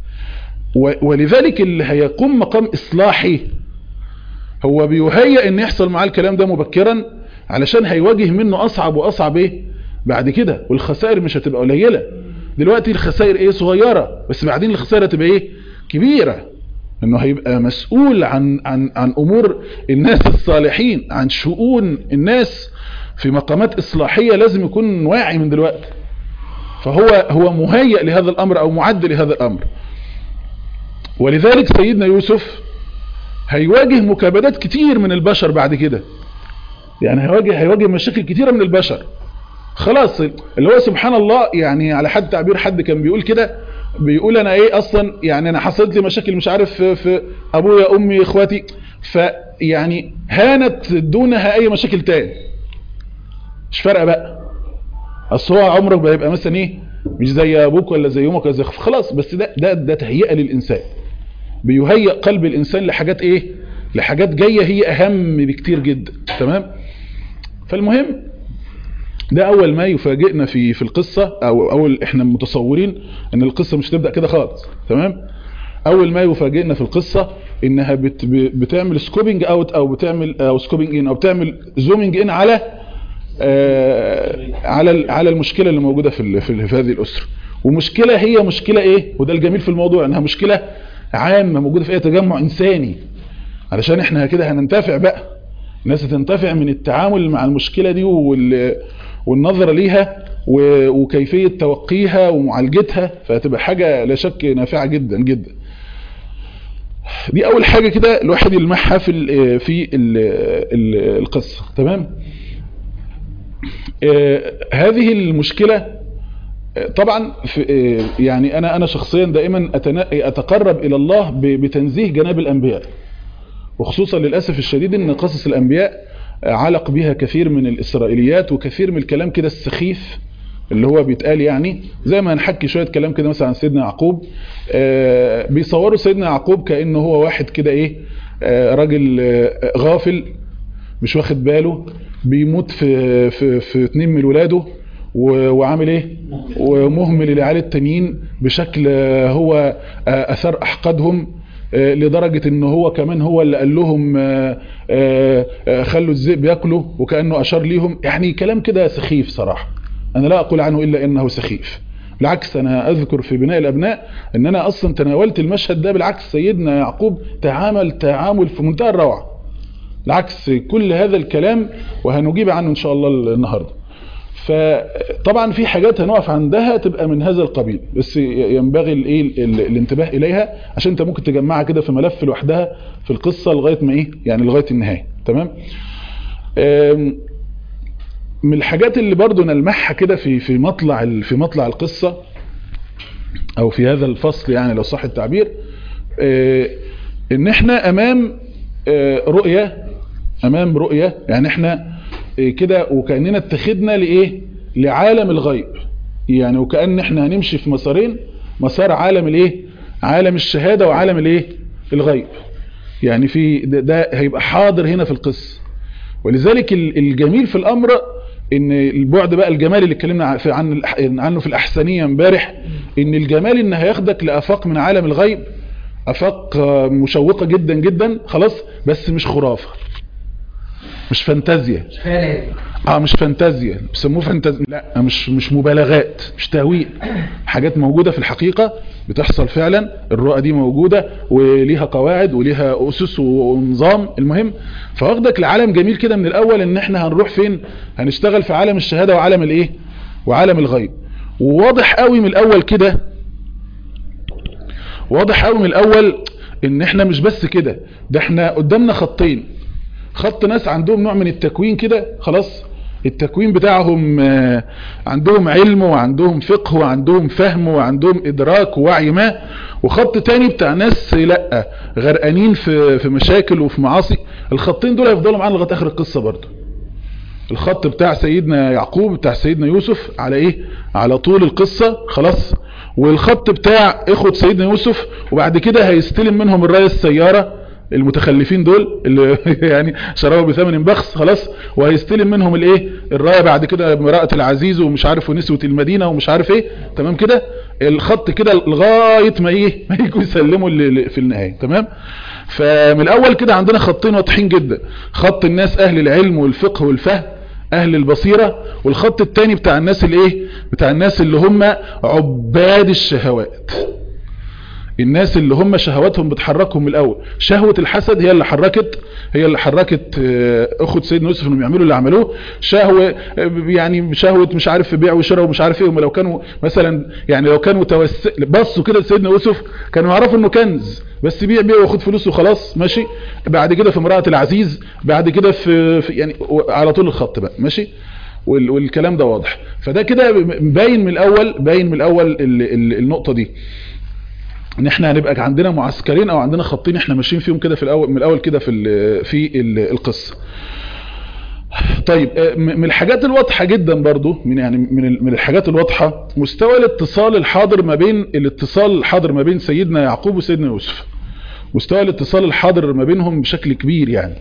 ولذلك اللي هيقوم مقام اصلاحي هو بيهيئ ان يحصل معاه الكلام ده مبكرا علشان هيواجه منه اصعب واصعب ايه بعد كده والخسائر مش هتبقى قليله دلوقتي الخسائر ايه صغيره بس بعدين الخسائر هتبقى ايه كبيره انه هيبقى مسؤول عن عن عن امور الناس الصالحين عن شؤون الناس في مقامات اصلاحيه لازم يكون واعي من دلوقتي فهو هو مهيئ لهذا الأمر أو معد لهذا الأمر ولذلك سيدنا يوسف هيواجه مكابدات كتير من البشر بعد كده يعني هيواجه هيواجه مشاكل كتيرة من البشر خلاص اللي هو سبحان الله يعني على حد تعبير حد كان بيقول كده بيقول انا ايه اصلا يعني انا حصلت لي مشاكل مش عارف في, في ابويا امي اخواتي فيعني هانت دونها اي مشاكل تاني مش فارقه بقى اصل هو عمرك بيبقى مثلا ايه مش زي ابوك ولا زي امك ولا زي خلاص بس ده ده ده تهيئه للانسان بيهيئ قلب الانسان لحاجات ايه لحاجات جايه هي اهم بكتير جدا تمام فالمهم ده اول ما يفاجئنا في في القصه او اول احنا متصورين ان القصه مش تبدا كده خالص تمام اول ما يفاجئنا في القصه انها بت بتعمل سكوبينج اوت او بتعمل او سكوبينج ان او بتعمل زومينج ان على آه على على المشكلة اللي موجودة في في هذه الأسرة ومشكلة هي مشكلة ايه وده الجميل في الموضوع انها مشكلة عامة موجودة في اي تجمع انساني علشان احنا كده هننتفع بقى الناس هتنتفع من التعامل مع المشكلة دي والنظرة ليها وكيفية توقيها ومعالجتها فهتبقى حاجة لا شك نافعة جدا جدا دي اول حاجة كده الواحد يلمحها في ال في ال ال القصة تمام آه هذه المشكلة آه طبعا في آه يعني أنا أنا شخصيا دائما أتقرب إلى الله بتنزيه جناب الأنبياء وخصوصا للأسف الشديد أن قصص الأنبياء علق بها كثير من الإسرائيليات وكثير من الكلام كده السخيف اللي هو بيتقال يعني زي ما هنحكي شوية كلام كده مثلا عن سيدنا يعقوب بيصوروا سيدنا يعقوب كأنه هو واحد كده إيه راجل غافل مش واخد باله بيموت في في في اتنين من ولاده وعامل ايه ومهمل العيال التانيين بشكل هو اثار احقادهم لدرجة ان هو كمان هو اللي قال لهم خلوا الذئب ياكلوا وكأنه اشار ليهم يعني كلام كده سخيف صراحة انا لا اقول عنه الا انه سخيف بالعكس انا اذكر في بناء الابناء ان انا اصلا تناولت المشهد ده بالعكس سيدنا يعقوب تعامل تعامل في منتهى الروعه العكس كل هذا الكلام وهنجيب عنه ان شاء الله النهاردة فطبعا في حاجات هنقف عندها تبقى من هذا القبيل بس ينبغي الايه الانتباه اليها عشان انت ممكن تجمعها كده في ملف لوحدها في القصة لغاية ما ايه يعني لغاية النهاية تمام من الحاجات اللي برضو نلمحها كده في في مطلع في مطلع القصة او في هذا الفصل يعني لو صح التعبير ان احنا امام رؤية امام رؤية يعني احنا كده وكأننا اتخذنا لايه لعالم الغيب يعني وكأن احنا هنمشي في مسارين مسار عالم الايه عالم الشهادة وعالم الايه الغيب يعني في ده, ده هيبقى حاضر هنا في القصة ولذلك ال- الجميل في الامر ان البعد بقى الجمال اللي اتكلمنا ع- في- عن الأح- عنه في الاحسانية امبارح ان الجمال ان هياخدك لافاق من عالم الغيب افاق آه، مشوقة جدا جدا خلاص بس مش خرافة مش فانتازيا اه مش فانتازيا بيسموه فانتازيا لا مش مش مبالغات مش تهويل حاجات موجودة في الحقيقة بتحصل فعلا الرؤى دي موجودة وليها قواعد وليها اسس ونظام المهم فواخدك لعالم جميل كده من الاول ان احنا هنروح فين هنشتغل في عالم الشهادة وعالم الايه وعالم الغيب وواضح قوي من الاول كده واضح قوي من الاول ان احنا مش بس كده ده احنا قدامنا خطين خط ناس عندهم نوع من التكوين كده خلاص التكوين بتاعهم آه، عندهم علم وعندهم فقه وعندهم فهم وعندهم ادراك ووعي ما وخط تاني بتاع ناس لا غرقانين في في مشاكل وفي معاصي الخطين دول هيفضلوا معانا لغايه اخر القصه برضه الخط بتاع سيدنا يعقوب بتاع سيدنا يوسف على ايه على طول القصة خلاص والخط بتاع اخوة سيدنا يوسف وبعد كده هيستلم منهم الراية السيارة المتخلفين دول اللي يعني شربوا بثمن بخس خلاص وهيستلم منهم الايه الرايه بعد كده امراه العزيز ومش عارف ونسوه المدينه ومش عارف ايه تمام كده الخط كده لغايه ما ايه ما يجوا يسلموا اللي في النهايه تمام فمن الاول كده عندنا خطين واضحين جدا خط الناس اهل العلم والفقه والفهم اهل البصيرة والخط التاني بتاع الناس الايه بتاع الناس اللي هم عباد الشهوات الناس اللي هم شهواتهم بتحركهم من الاول شهوة الحسد هي اللي حركت هي اللي حركت آه، اخوة سيدنا يوسف انهم يعملوا اللي عملوه شهوة آه، يعني شهوة مش عارف في بيع وشراء ومش عارف ايه هم لو كانوا مثلا يعني لو كانوا توس... بصوا كده لسيدنا يوسف كانوا يعرفوا انه كنز بس بيع بيع وياخد فلوس وخلاص ماشي بعد كده في امرأة العزيز بعد كده في, في يعني على طول الخط بقى ماشي وال- والكلام ده واضح فده كده باين من الاول باين من الاول ال- ال- النقطة دي ان احنا هنبقى عندنا معسكرين او عندنا خطين احنا ماشيين فيهم كده في الاول من الاول كده في ال في ال القصه طيب آه، م- من الحاجات الواضحه جدا برضو من يعني من ال- من الحاجات الواضحه مستوى الاتصال الحاضر ما بين الاتصال الحاضر ما بين سيدنا يعقوب وسيدنا يوسف مستوى الاتصال الحاضر ما بينهم بشكل كبير يعني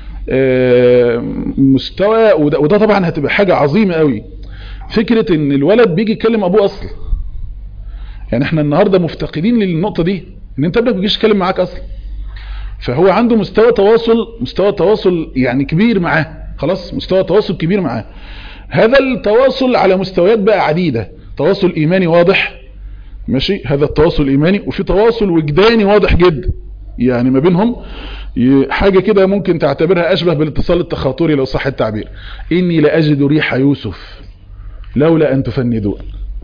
آه، مستوى وده, وده طبعا هتبقى حاجه عظيمه قوي فكره ان الولد بيجي يكلم ابوه اصلا يعني احنا النهاردة مفتقدين للنقطة دي ان انت ابنك بيجيش يتكلم معاك اصلا فهو عنده مستوى تواصل مستوى تواصل يعني كبير معاه خلاص مستوى تواصل كبير معاه هذا التواصل على مستويات بقى عديدة تواصل ايماني واضح ماشي هذا التواصل الايماني وفي تواصل وجداني واضح جدا يعني ما بينهم ي- حاجة كده ممكن تعتبرها اشبه بالاتصال التخاطري لو صح التعبير اني لاجد ريح يوسف لولا ان تفندون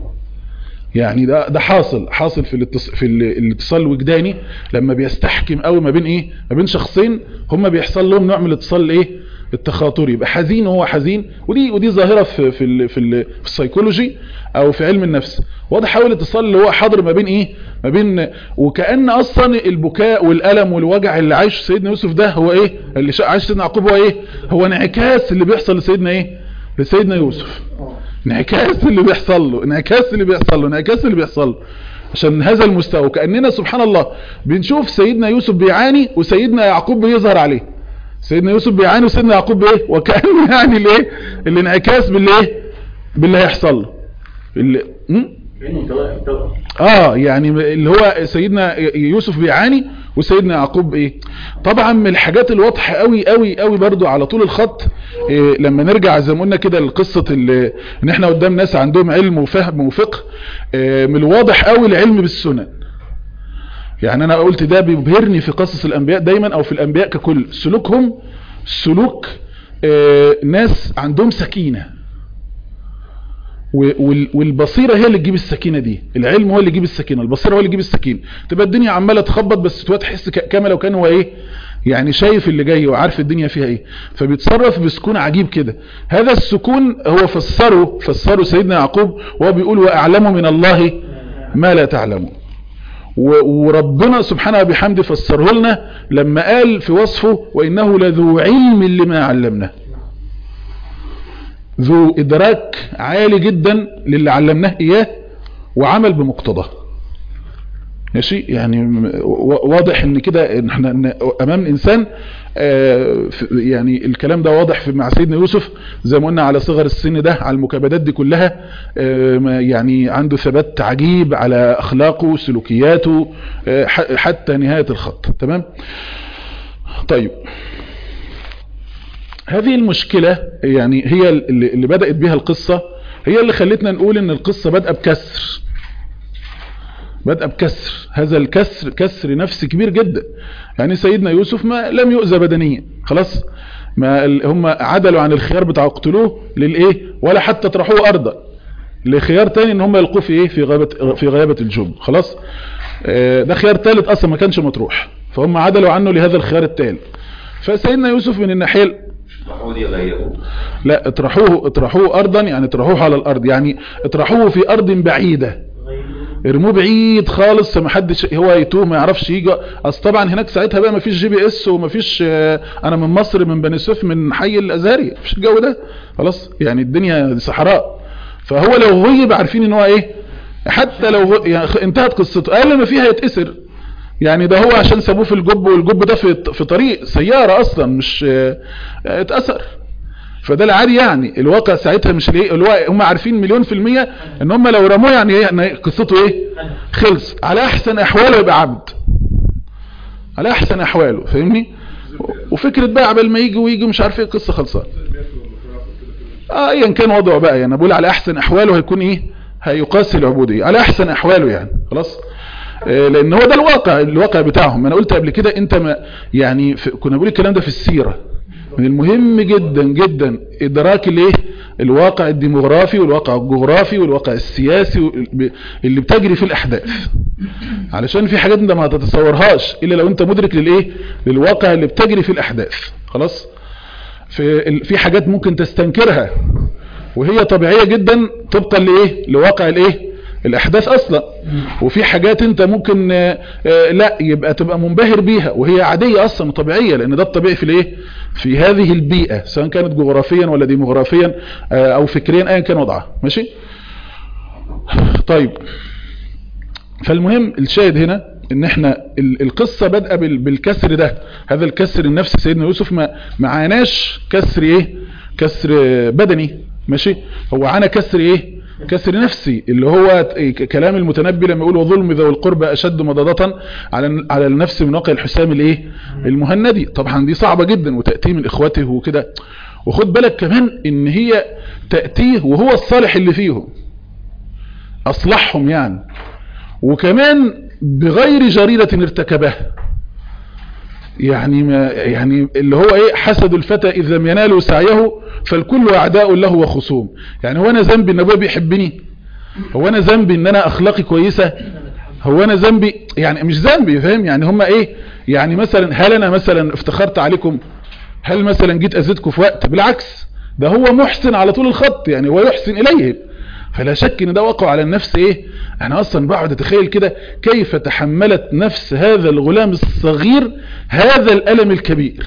يعني ده ده حاصل حاصل في الاتص... في ال- الاتصال الوجداني لما بيستحكم قوي ما بين ايه ما بين شخصين هم بيحصل لهم نوع من الاتصال الايه التخاطري يبقى حزين وهو حزين ودي ودي ظاهره في في ال... في, ال... في السيكولوجي او في علم النفس واضح قوي الاتصال اللي هو حاضر ما بين ايه ما بين وكأن اصلا البكاء والالم والوجع اللي عايشه سيدنا يوسف ده هو ايه اللي شا- عايش سيدنا يعقوب هو ايه هو انعكاس اللي بيحصل لسيدنا ايه لسيدنا يوسف انعكاس اللي بيحصل له انعكاس اللي بيحصل له انعكاس اللي بيحصل له عشان هذا المستوى كأننا سبحان الله بنشوف سيدنا يوسف بيعاني وسيدنا يعقوب بيظهر عليه سيدنا يوسف بيعاني وسيدنا يعقوب بايه وكأنه يعني الايه الانعكاس بالايه باللي هيحصل له اللي م? اه يعني اللي هو سيدنا يوسف بيعاني وسيدنا يعقوب ايه طبعا من الحاجات الواضحه قوي قوي قوي برضو على طول الخط إيه لما نرجع زي ما قلنا كده لقصه ال- ان احنا قدام ناس عندهم علم وفهم وفقه إيه من الواضح قوي العلم بالسنن يعني انا قلت ده بيبهرني في قصص الانبياء دايما او في الانبياء ككل سلوكهم سلوك إيه ناس عندهم سكينه وال- والبصيرة هي اللي تجيب السكينة دي العلم هو اللي يجيب السكينة البصيرة هو اللي يجيب السكينة تبقى الدنيا عمالة تخبط بس تبقى تحس ك- كما لو كان هو ايه يعني شايف اللي جاي وعارف الدنيا فيها ايه فبيتصرف بسكون عجيب كده هذا السكون هو فسره فسره سيدنا يعقوب وهو بيقول واعلم من الله ما لا تعلمون و- وربنا سبحانه وبحمده فسره لنا لما قال في وصفه وانه لذو علم لما علمناه ذو إدراك عالي جدا للي علمناه إياه وعمل بمقتضاه ماشي يعني م- و- واضح ان كده ان احنا إن امام انسان آه، في- يعني الكلام ده واضح في مع سيدنا يوسف زي ما قلنا على صغر السن ده على المكابدات دي كلها آه، ما- يعني عنده ثبات عجيب على اخلاقه وسلوكياته آه، ح- حتى نهاية الخط تمام طيب هذه المشكلة يعني هي اللي اللي بدأت بها القصة هي اللي خلتنا نقول ان القصة بدأ بكسر بدأ بكسر هذا الكسر كسر نفسي كبير جدا يعني سيدنا يوسف ما لم يؤذى بدنيا خلاص ما ال- هم عدلوا عن الخيار بتاع اقتلوه للايه ولا حتى طرحوه ارضا لخيار تاني ان هم يلقوه في ايه في غابة في غيابة الجب خلاص آه، ده خيار ثالث اصلا ما كانش مطروح فهم عدلوا عنه لهذا الخيار الثالث فسيدنا يوسف من الناحيه محمود غيره لا اطرحوه اطرحوه ارضا يعني اطرحوه على الارض يعني اطرحوه في ارض بعيدة ارموه بعيد خالص ما حدش هو يتوه ما يعرفش يجي اصل طبعا هناك ساعتها بقى ما فيش جي بي اس وما فيش آه، انا من مصر من بني سويف من حي الازهري مفيش الجو ده خلاص يعني الدنيا صحراء فهو لو غيب عارفين ان هو ايه حتى لو غ- يعني خ- انتهت قصته اقل ما فيها يتأثر يعني ده هو عشان سابوه في الجب والجب ده في في طريق سيارة اصلا مش آه، آه، اتأثر فده العادي يعني الواقع ساعتها مش الايه الواقع هم عارفين مليون في المية ان هم لو رموه يعني ايه يعني قصته ايه خلص على احسن احواله يبقى عبد على احسن احواله فاهمني وفكرة بقى عبال ما يجي ويجي مش عارف ايه القصة خلصان اه ايا كان وضعه بقى يعني بقول على احسن احواله هيكون ايه هيقاسي العبودية على احسن احواله يعني خلاص آه، لان هو ده الواقع الواقع بتاعهم انا قلت قبل كده انت ما يعني في كنا بنقول الكلام ده في السيرة من المهم جدا جدا ادراك الايه الواقع الديموغرافي والواقع الجغرافي والواقع السياسي وال- اللي بتجري في الاحداث علشان في حاجات انت ما تتصورهاش الا لو انت مدرك للايه للواقع اللي بتجري في الاحداث خلاص في ال- في حاجات ممكن تستنكرها وهي طبيعية جدا طبقا لايه لواقع الايه الاحداث اصلا وفي حاجات انت ممكن آه، آه، لا يبقى تبقى منبهر بيها وهي عادية اصلا وطبيعية لان ده الطبيعي في الايه في هذه البيئة سواء كانت جغرافيا ولا ديموغرافيا آه، او فكريا ايا كان وضعها ماشي طيب فالمهم الشاهد هنا ان احنا ال- القصة بادئه بال- بالكسر ده هذا الكسر النفسي سيدنا يوسف ما معاناش كسر ايه كسر بدني ماشي هو عانى كسر ايه كسر نفسي اللي هو ت- ك- كلام المتنبي لما يقول وظلم ذوي القربى اشد مضادة على على النفس من واقع الحسام الايه المهندي طبعا دي صعبة جدا وتأتيه من اخواته وكده وخد بالك كمان ان هي تأتيه وهو الصالح اللي فيهم اصلحهم يعني وكمان بغير جريرة ارتكبها يعني ما يعني اللي هو ايه حسد الفتى اذا لم ينالوا سعيه فالكل اعداء له وخصوم يعني هو انا ذنبي ان ابويا بيحبني هو انا ذنبي ان انا اخلاقي كويسة هو انا ذنبي يعني مش ذنبي فاهم يعني هم ايه يعني مثلا هل انا مثلا افتخرت عليكم هل مثلا جيت اذيتكم في وقت بالعكس ده هو محسن على طول الخط يعني هو يحسن اليهم فلا شك ان ده وقع على النفس ايه انا اصلا بقعد اتخيل كده كيف تحملت نفس هذا الغلام الصغير هذا الالم الكبير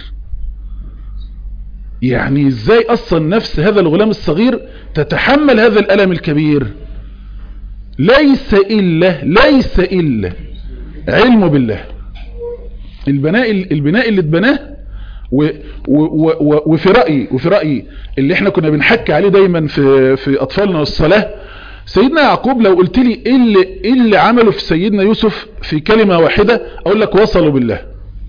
يعني ازاي اصلا نفس هذا الغلام الصغير تتحمل هذا الالم الكبير ليس الا ليس الا علم بالله البناء البناء اللي اتبناه و و و وفي رأيي وفي رأيي اللي احنا كنا بنحكي عليه دايما في في اطفالنا والصلاة سيدنا يعقوب لو قلت لي ايه اللي, إيه اللي عمله في سيدنا يوسف في كلمة واحدة اقول لك وصلوا بالله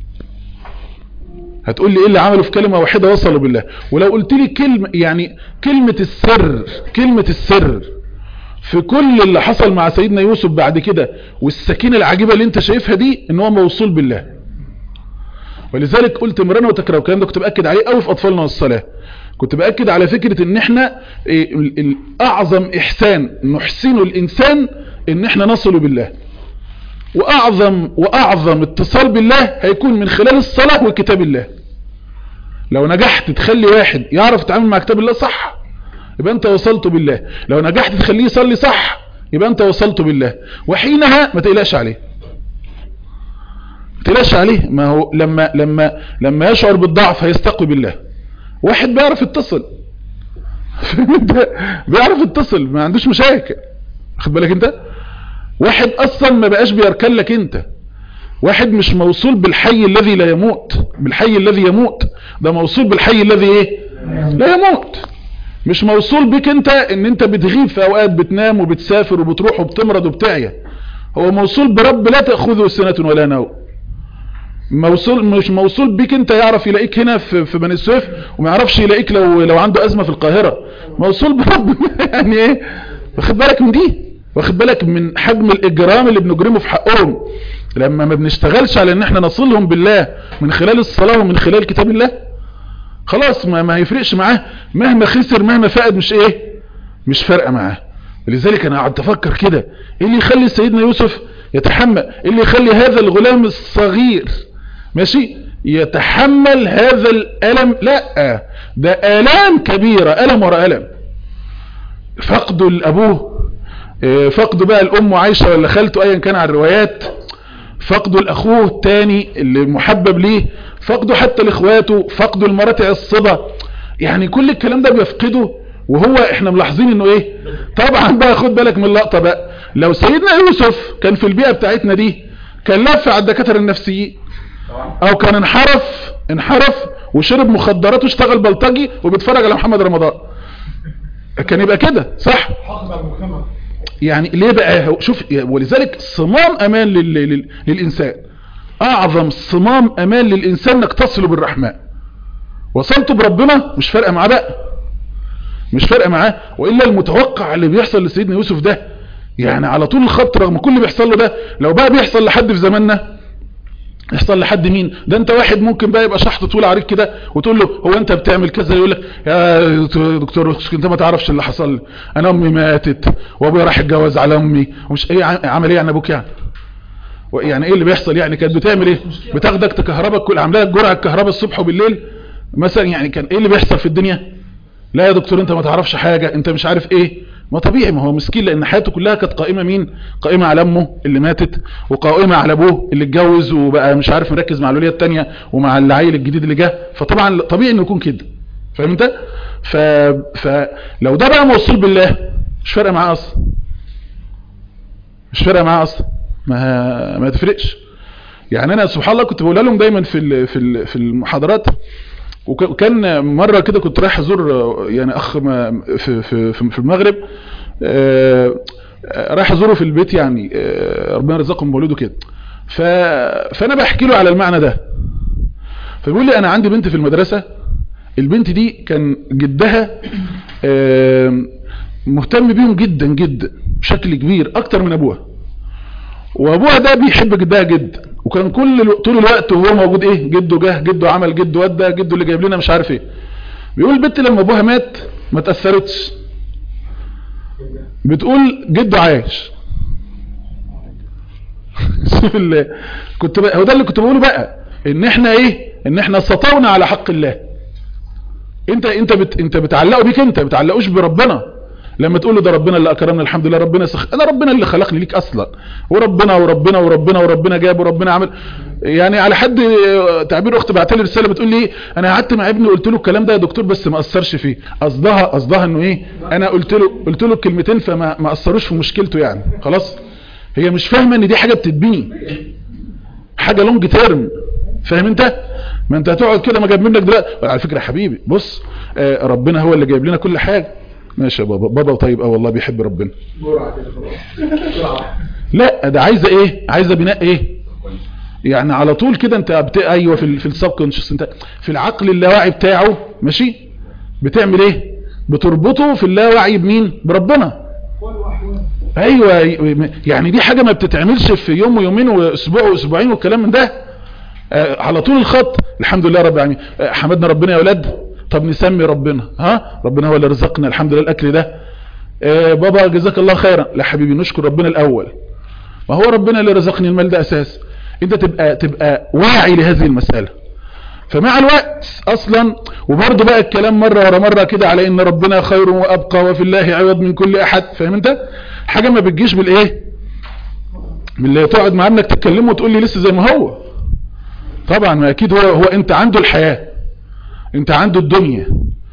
هتقول لي ايه اللي عمله في كلمة واحدة وصلوا بالله ولو قلت لي كلمة يعني كلمة السر كلمة السر في كل اللي حصل مع سيدنا يوسف بعد كده والسكينة العجيبة اللي انت شايفها دي ان هو موصول بالله ولذلك قلت مرنا وتكرر والكلام ده كنت باكد عليه قوي في اطفالنا والصلاه كنت باكد على فكره ان احنا إيه ال- ال- اعظم احسان نحسنه الانسان ان احنا نصل بالله واعظم واعظم اتصال بالله هيكون من خلال الصلاه وكتاب الله لو نجحت تخلي واحد يعرف يتعامل مع كتاب الله صح يبقى انت وصلت بالله لو نجحت تخليه يصلي صح يبقى انت وصلت بالله وحينها ما تقلقش عليه تلاش عليه ما هو لما لما لما يشعر بالضعف هيستقوي بالله واحد بيعرف يتصل بيعرف يتصل ما عندوش مشاكل خد بالك انت واحد اصلا ما بقاش بيركن لك انت واحد مش موصول بالحي الذي لا يموت بالحي الذي يموت ده موصول بالحي الذي ايه لا يموت مش موصول بك انت ان انت بتغيب في اوقات بتنام وبتسافر وبتروح وبتمرض وبتعيا هو موصول برب لا تأخذه سنة ولا نوم موصول مش موصول بيك انت يعرف يلاقيك هنا في في بني سويف وما يعرفش يلاقيك لو لو عنده ازمه في القاهره موصول برب يعني ايه واخد بالك من دي واخد بالك من حجم الاجرام اللي بنجرمه في حقهم لما ما بنشتغلش على ان احنا نصلهم بالله من خلال الصلاه ومن خلال كتاب الله خلاص ما ما يفرقش معاه مهما خسر مهما فقد مش ايه مش فارقه معاه لذلك انا قعدت افكر كده ايه اللي يخلي سيدنا يوسف يتحمل ايه اللي يخلي هذا الغلام الصغير ماشي يتحمل هذا الالم لا ده الام كبيره الم ورا الم فقده لابوه اه، فقده بقى الام عايشه ولا خالته ايا كان على الروايات فقده لاخوه التاني اللي محبب ليه فقده حتى لاخواته فقده لمراتع الصبا يعني كل الكلام ده بيفقده وهو احنا ملاحظين انه ايه طبعا بقى خد بالك من اللقطة بقى لو سيدنا يوسف كان في البيئة بتاعتنا دي كان لف على الدكاترة النفسيين او كان انحرف انحرف وشرب مخدرات واشتغل بلطجي وبيتفرج على محمد رمضان كان يبقى كده صح يعني ليه بقى هو- شوف ولذلك صمام امان لل... لل... للانسان اعظم صمام امان للانسان انك تصل بالرحمن وصلت بربنا مش فارقه معاه بقى مش فارقه معاه والا المتوقع اللي بيحصل لسيدنا يوسف ده يعني على طول الخط رغم كل اللي بيحصل له ده لو بقى بيحصل لحد في زماننا يحصل لحد مين ده انت واحد ممكن بقى يبقى شحط طول عليك كده وتقول له هو انت بتعمل كذا يقول لك يا دكتور انت ما تعرفش اللي حصل لي انا امي ماتت وابويا راح اتجوز على امي ومش ايه ع- عمل ايه يعني ابوك يعني يعني ايه اللي بيحصل يعني كانت بتعمل ايه بتاخدك تكهربك كل عامله لك جرعه كهرباء الصبح وبالليل مثلا يعني كان ايه اللي بيحصل في الدنيا لا يا دكتور انت ما تعرفش حاجة انت مش عارف ايه ما طبيعي ما هو مسكين لان حياته كلها كانت قائمة مين قائمة على امه اللي ماتت وقائمة على ابوه اللي اتجوز وبقى مش عارف مركز مع الولية التانية ومع العيل الجديد اللي جه فطبعا طبيعي انه يكون كده فاهم انت ف... فلو ده بقى موصول بالله مش فارقه معاه اصلا مش فارقه معاه اصلا ما ما تفرقش يعني انا سبحان الله كنت بقولها لهم دايما في ال... في ال... في المحاضرات وك- وكان مرة كده كنت رايح ازور آه، يعني اخ ما- في, في, في في المغرب آه، آه، رايح ازوره في البيت يعني آه، ربنا رزقه من مولوده كده ف... فانا بحكي له على المعنى ده فبيقول لي انا عندي بنت في المدرسة البنت دي كان جدها آه، مهتم بيهم جدا جدا بشكل كبير اكتر من ابوها وابوها ده بيحب جدها جدا وكان كل الو- طول الوقت وهو موجود ايه جده جه جده عمل جده ودى جده اللي جايب لنا مش عارف ايه بيقول البنت لما ابوها مات ما تاثرتش بتقول جده عايش شوف ال- كنت بقى هو ده اللي كنت بقوله بقى ان احنا ايه ان احنا سطونا على حق الله انت انت بت انت بتعلقوا بيك انت بتعلقوش بربنا لما تقول له ده ربنا اللي اكرمنا الحمد لله ربنا سخ... انا ربنا اللي خلقني ليك اصلا وربنا وربنا وربنا وربنا جاب وربنا عمل يعني على حد تعبير اخت بعت لي رساله بتقول لي ايه انا قعدت مع ابني قلت له الكلام ده يا دكتور بس ما اثرش فيه قصدها قصدها انه ايه انا قلت له قلت له الكلمتين فما ما اثروش في مشكلته يعني خلاص هي مش فاهمه ان دي حاجه بتتبني حاجه لونج تيرم فاهم انت ما انت هتقعد كده ما جايب منك دلوقتي على فكره يا حبيبي بص آه ربنا هو اللي جايب لنا كل حاجه ماشي يا بابا بابا طيب اه والله بيحب ربنا لا ده عايزه ايه عايزه بناء ايه يعني على طول كده انت بت... ايوه في ال... في السبكونشس انت في العقل اللاواعي بتاعه ماشي بتعمل ايه بتربطه في اللاوعي بمين بربنا ايوه يعني دي حاجه ما بتتعملش في يوم ويومين واسبوع واسبوعين والكلام من ده آه على طول الخط الحمد لله رب العالمين آه حمدنا ربنا يا اولاد طب نسمي ربنا ها ربنا هو اللي رزقنا الحمد لله الاكل ده آه بابا جزاك الله خيرا لا حبيبي نشكر ربنا الاول ما هو ربنا اللي رزقني المال ده اساس انت تبقى تبقى واعي لهذه المسألة فمع الوقت اصلا وبرضه بقى الكلام مرة ورا مرة كده على ان ربنا خير وابقى وفي الله عوض من كل احد فاهم انت حاجة ما بتجيش بالايه باللي تقعد مع ابنك تتكلمه وتقول لي لسه زي ما هو طبعا ما اكيد هو هو انت عنده الحياة انت عنده الدنيا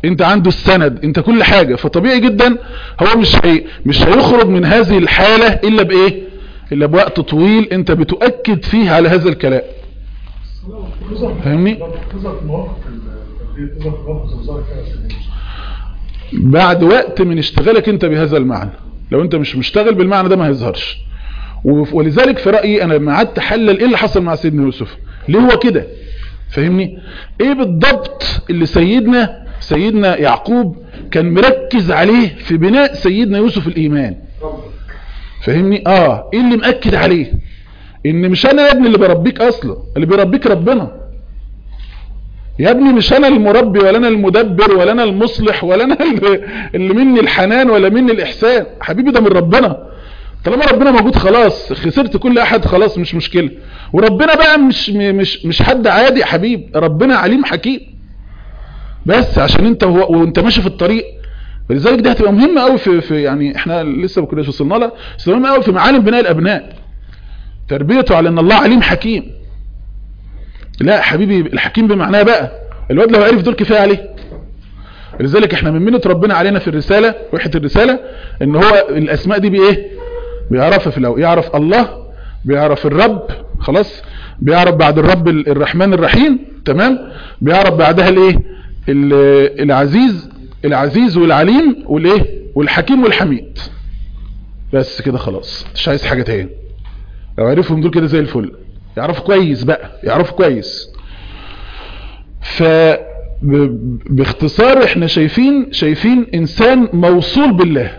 انت عنده السند انت كل حاجة فطبيعي جدا هو مش هي مش هيخرج من هذه الحالة الا بايه الا بوقت طويل انت بتؤكد فيه على هذا الكلام فاهمني تظهر في مواقف التدريب تظهر في مواقف زوزار كده بعد وقت من اشتغالك انت بهذا المعنى لو انت مش مشتغل بالمعنى ده ما هيظهرش وف- ولذلك في رأيي انا لما قعدت احلل ايه اللي حصل مع سيدنا يوسف ليه هو كده فاهمني ايه بالضبط اللي سيدنا سيدنا يعقوب كان مركز عليه في بناء سيدنا يوسف الايمان فاهمني اه ايه اللي مأكد عليه ان مش انا يا ابني اللي بربيك اصلا اللي بيربيك ربنا يا ابني مش انا المربي ولا انا المدبر ولا انا المصلح ولا انا اللي, اللي مني الحنان ولا مني الاحسان حبيبي ده من ربنا طالما ربنا موجود خلاص خسرت كل احد خلاص مش مشكلة وربنا بقى مش مش مش حد عادي يا حبيب ربنا عليم حكيم بس عشان انت هو وانت ماشي في الطريق ولذلك ده هتبقى مهمه قوي في, في يعني احنا لسه ما كناش وصلنا لها بس مهمه قوي في معالم بناء الابناء تربيته على ان الله عليم حكيم لا حبيبي الحكيم بمعناه بقى الواد لو عرف دول كفايه عليه لذلك احنا من منة ربنا علينا في الرسالة وحدة الرسالة ان هو الاسماء دي بايه بيعرفها في الاول يعرف الله بيعرف الرب خلاص بيعرف بعد الرب ال- الرحمن الرحيم تمام بيعرف بعدها الايه ال- العزيز العزيز والعليم والايه والحكيم والحميد بس كده خلاص مش عايز حاجة تاني لو عرفهم دول كده زي الفل يعرفوا كويس بقى يعرفوا كويس ف ب- باختصار احنا شايفين شايفين انسان موصول بالله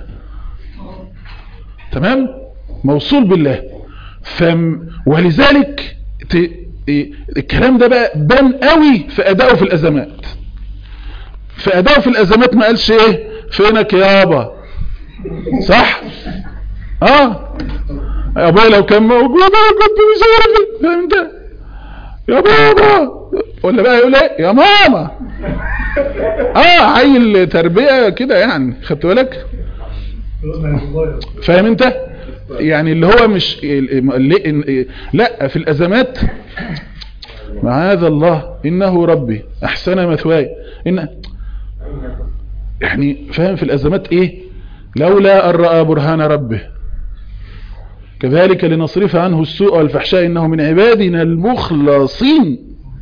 تمام موصول بالله فم ولذلك ت... إيه، الكلام ده بقى بان قوي في ادائه في الازمات في ادائه في الازمات ما قالش ايه فينك يابا صح اه يا ابويا لو كان موجود انا كنت مش عارف فهمت يا بابا ولا بقى يقول ايه يا ماما اه عيل تربية كده يعني خدت بالك فاهم انت يعني اللي هو مش اللي لا في الازمات معاذ الله انه ربي احسن مثواي ان يعني فاهم في الازمات ايه لولا ان راى برهان ربه كذلك لنصرف عنه السوء والفحشاء انه من عبادنا المخلصين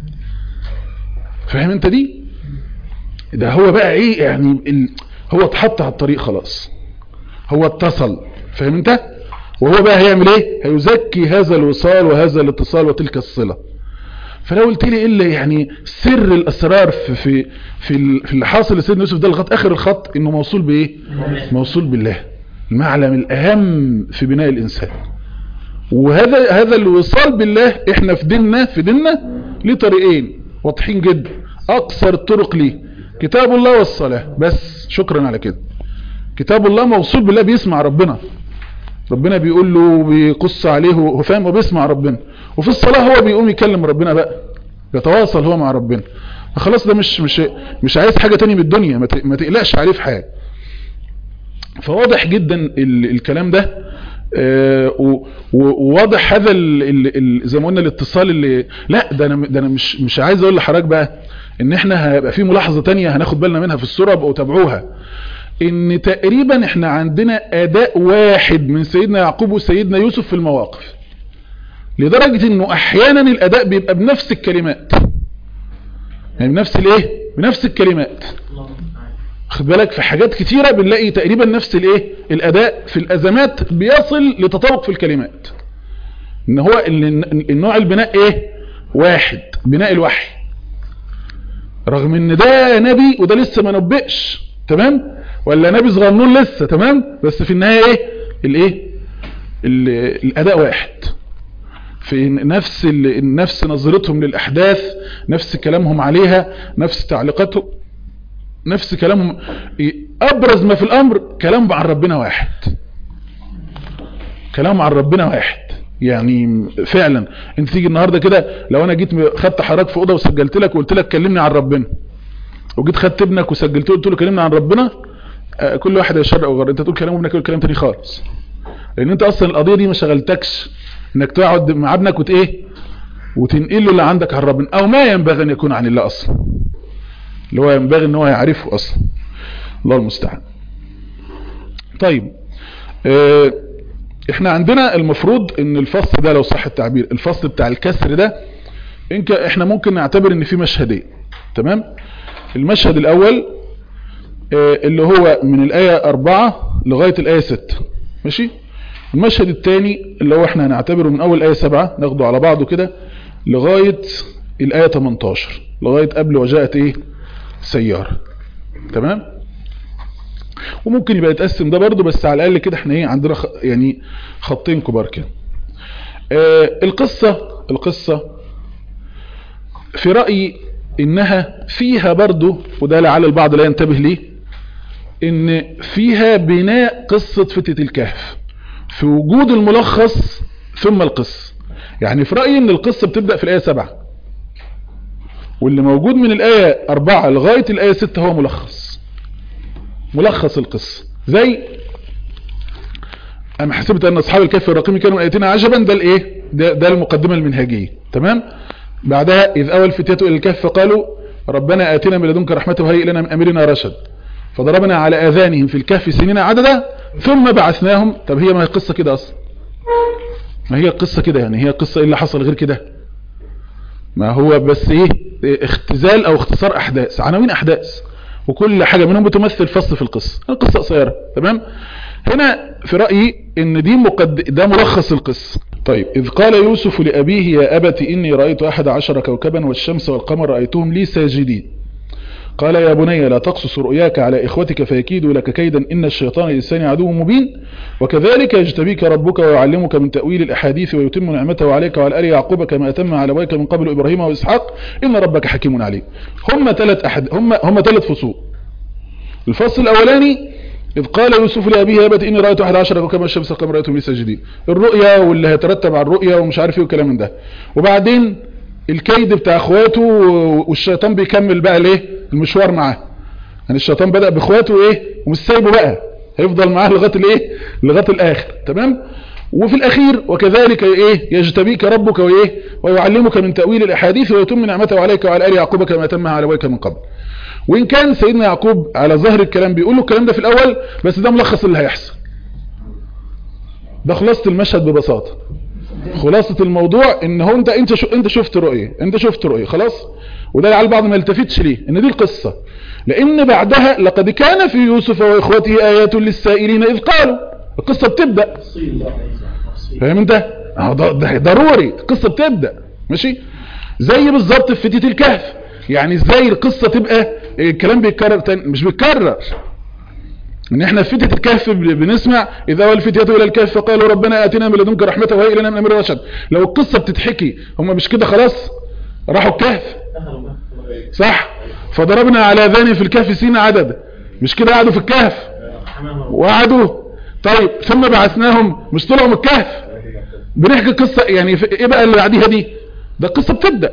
فاهم انت دي ده هو بقى ايه يعني ال... هو اتحط على الطريق خلاص هو اتصل فاهم انت وهو بقى هيعمل ايه هيزكي هذا الوصال وهذا الاتصال وتلك الصلة فلو قلت لي ايه اللي يعني سر الاسرار في في في, ال- في اللي حاصل لسيدنا يوسف ده لغايه اخر الخط انه موصول بايه موصول بالله المعلم الاهم في بناء الانسان وهذا هذا الوصال بالله احنا في ديننا في ديننا ليه طريقين واضحين جدا اقصر الطرق ليه كتاب الله والصلاة بس شكرا على كده كتاب الله موصول بالله بيسمع ربنا ربنا بيقول له بيقص عليه هو فاهم وبيسمع ربنا وفي الصلاة هو بيقوم يكلم ربنا بقى يتواصل هو مع ربنا خلاص ده مش مش مش عايز حاجة تاني من الدنيا ما ت- ما تقلقش عليه في حاجة فواضح جدا ال- الكلام ده آه، و- و- وواضح هذا ال- ال- ال- زي ما قلنا الاتصال اللي لا ده انا ده انا مش مش عايز اقول لحضرتك بقى ان احنا هيبقى في ملاحظه تانية هناخد بالنا منها في الصوره ابقوا تابعوها ان تقريبا احنا عندنا اداء واحد من سيدنا يعقوب وسيدنا يوسف في المواقف لدرجه انه احيانا الاداء بيبقى بنفس الكلمات يعني بنفس الايه بنفس الكلمات خد بالك في حاجات كتيرة بنلاقي تقريبا نفس الايه الاداء في الازمات بيصل لتطابق في الكلمات ان هو ال- النوع البناء ايه واحد بناء الوحي رغم ان ده نبي وده لسه ما نبئش تمام ولا نبي صغنون لسه تمام بس في النهاية ايه الايه ال- الاداء واحد في نفس ال- نفس نظرتهم للاحداث نفس كلامهم عليها نفس تعليقاتهم نفس كلامهم ابرز ما في الامر كلام عن ربنا واحد كلام عن ربنا واحد يعني فعلا انت تيجي النهارده كده لو انا جيت م- خدت حضرتك في اوضه وسجلت لك وقلت لك كلمني عن ربنا وجيت خدت ابنك وسجلت له قلت له كلمني عن ربنا آه، كل واحد هيشرق وغير انت تقول كلام وابنك يقول كلام تاني خالص لان انت اصلا القضيه دي ما شغلتكش انك تقعد مع ابنك وت ايه وتنقل له اللي عندك عن ربنا او ما ينبغي ان يكون عن الله اصلا اللي هو ينبغي ان هو يعرفه اصلا الله المستعان طيب اه احنا عندنا المفروض ان الفصل ده لو صح التعبير الفصل بتاع الكسر ده إنك احنا ممكن نعتبر ان في مشهدين تمام المشهد الاول اه اللي هو من الايه 4 لغايه الايه 6 ماشي المشهد الثاني اللي هو احنا هنعتبره من اول ايه 7 ناخده على بعضه كده لغايه الايه 18 لغايه قبل وجاءت ايه سياره تمام وممكن يبقى يتقسم ده برضو بس على الاقل كده احنا ايه عندنا خ... يعني خطين كبار كده آه القصة القصة في رأيي انها فيها برضو وده لعل البعض لا ينتبه ليه ان فيها بناء قصة فتة الكهف في وجود الملخص ثم القصة يعني في رأيي ان القصة بتبدأ في الآية 7 واللي موجود من الآية 4 لغاية الآية 6 هو ملخص ملخص القصة زي أما حسبت أن أصحاب الكهف الرقيم كانوا آياتنا عجبا ده الإيه ده, ده المقدمة المنهجية تمام بعدها إذ أول فتية إلى الكهف قالوا ربنا آتنا من لدنك رحمة وهيئ لنا من أمرنا رشد فضربنا على آذانهم في الكهف سنين عددا ثم بعثناهم طب هي ما هي قصة كده أصلا ما هي القصة كده يعني هي قصة إيه اللي حصل غير كده ما هو بس إيه اختزال أو اختصار أحداث عناوين أحداث وكل حاجة منهم بتمثل فصل في القصة القصة قصيرة تمام هنا في رأيي ان دي مقد... ده ملخص القصة طيب إذ قال يوسف لأبيه يا أبت إني رأيت أحد عشر كوكبا والشمس والقمر رأيتهم لي ساجدين قال يا بني لا تقصص رؤياك على إخوتك فيكيدوا لك كيدا إن الشيطان للإنسان عدو مبين وكذلك يجتبيك ربك ويعلمك من تأويل الأحاديث ويتم نعمته عليك وعلى آل يعقوب كما أتم على أبويك من قبل إبراهيم وإسحاق إن ربك حكيم عليم هم ثلاث أحد هم هم ثلاث فصول الفصل الأولاني إذ قال يوسف لأبيه يا أبت إني رأيت أحد عشر كوكبا الشمس والقمر رأيتهم لي ساجدين الرؤيا واللي هيترتب على الرؤيا ومش عارف ايه والكلام من ده وبعدين الكيد بتاع اخواته والشيطان بيكمل بقى ليه المشوار معاه يعني الشيطان بدأ باخواته ايه ومش سايبه بقى هيفضل معاه لغايه الايه لغايه الاخر تمام وفي الاخير وكذلك ايه يجتبيك ربك وايه ويعلمك من تاويل الاحاديث ويتم نعمته عليك وعلى ال يعقوب كما تمها على ابويك من قبل وان كان سيدنا يعقوب على ظهر الكلام بيقول له الكلام ده في الاول بس ده ملخص اللي هيحصل ده خلاصة المشهد ببساطة خلاصة الموضوع ان هو انت انت شو انت شفت رؤية انت شفت رؤية خلاص وده على البعض ما يلتفتش ليه ان دي القصة لان بعدها لقد كان في يوسف واخوته ايات للسائلين اذ قالوا القصة بتبدأ فاهم انت ده, ده ضروري القصة بتبدأ ماشي زي بالظبط في فتية الكهف يعني ازاي القصة تبقى الكلام بيتكرر تاني مش بيتكرر ان احنا في فتية الكهف بنسمع اذا والفتية الى الكهف فقالوا ربنا اتنا من لدنك رحمة وهيئ لنا من امر رشد لو القصة بتتحكي هم مش كده خلاص راحوا الكهف صح فضربنا على ذاني في الكهف سين عدد مش كده قعدوا في الكهف وقعدوا طيب ثم بعثناهم مش طلعوا من الكهف بنحكي قصة يعني ايه بقى اللي بعديها دي ده القصة بتبدأ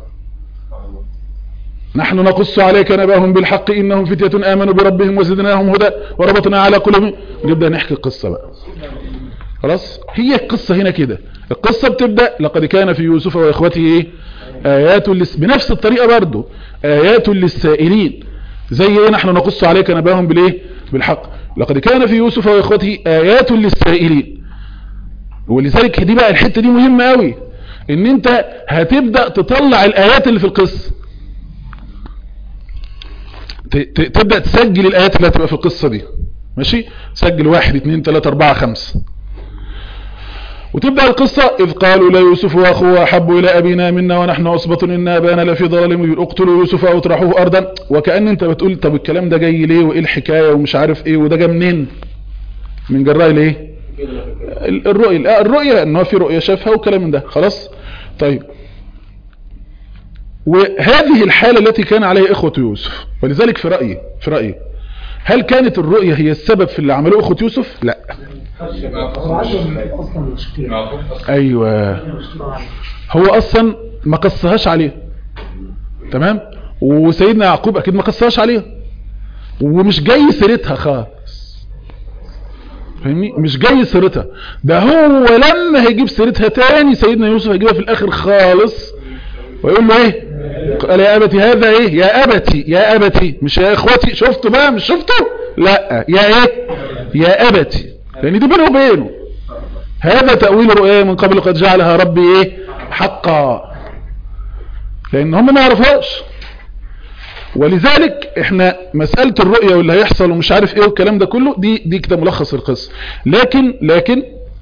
نحن نقص عليك نباهم بالحق إنهم فتية آمنوا بربهم وزدناهم هدى وربطنا على قلوبهم نبدأ نحكي القصة بقى خلاص هي القصة هنا كده القصة بتبدأ لقد كان في يوسف وإخوته إيه؟ آيات لس... بنفس الطريقة برضو آيات للسائلين زي ايه نحن نقص عليك نباهم بالايه بالحق لقد كان في يوسف وإخوته آيات للسائلين ولذلك دي بقى الحتة دي مهمة قوي ان انت هتبدأ تطلع الآيات اللي في القصة تبدأ تسجل الآيات اللي هتبقى في القصة دي ماشي سجل واحد اتنين تلاتة اربعة خمسة وتبدأ القصة إذ قالوا لا يوسف وأخوه أحب إلى أبينا منا ونحن عصبة إن أبانا لفي ضلال مبين اقتلوا يوسف أو اطرحوه أرضا وكأن أنت بتقول طب الكلام ده جاي ليه وإيه الحكاية ومش عارف إيه وده جا منين من جراء ليه الرؤية الرؤية إن هو في رؤية شافها وكلام من ده خلاص طيب وهذه الحالة التي كان عليها إخوة يوسف ولذلك في رأيي في رأيي هل كانت الرؤية هي السبب في اللي عملوه إخوة يوسف لا ايوه هو اصلا ما قصهاش عليه تمام وسيدنا يعقوب اكيد ما قصهاش عليه ومش جاي سيرتها خالص فاهمني مش جاي سيرتها ده هو لما هيجيب سيرتها تاني سيدنا يوسف هيجيبها في الاخر خالص ويقول له ايه قال يا ابتي هذا ايه يا ابتي يا ابتي مش يا اخوتي شفتوا بقى مش شفتوا لا يا ايه يا ابتي لان دي بينه وبينه هذا تأويل رؤيا من قبل قد جعلها ربي ايه حقا لان هم ما يعرفوش ولذلك احنا مسألة الرؤية واللي هيحصل ومش عارف ايه والكلام ده كله دي دي كده ملخص القصة لكن لكن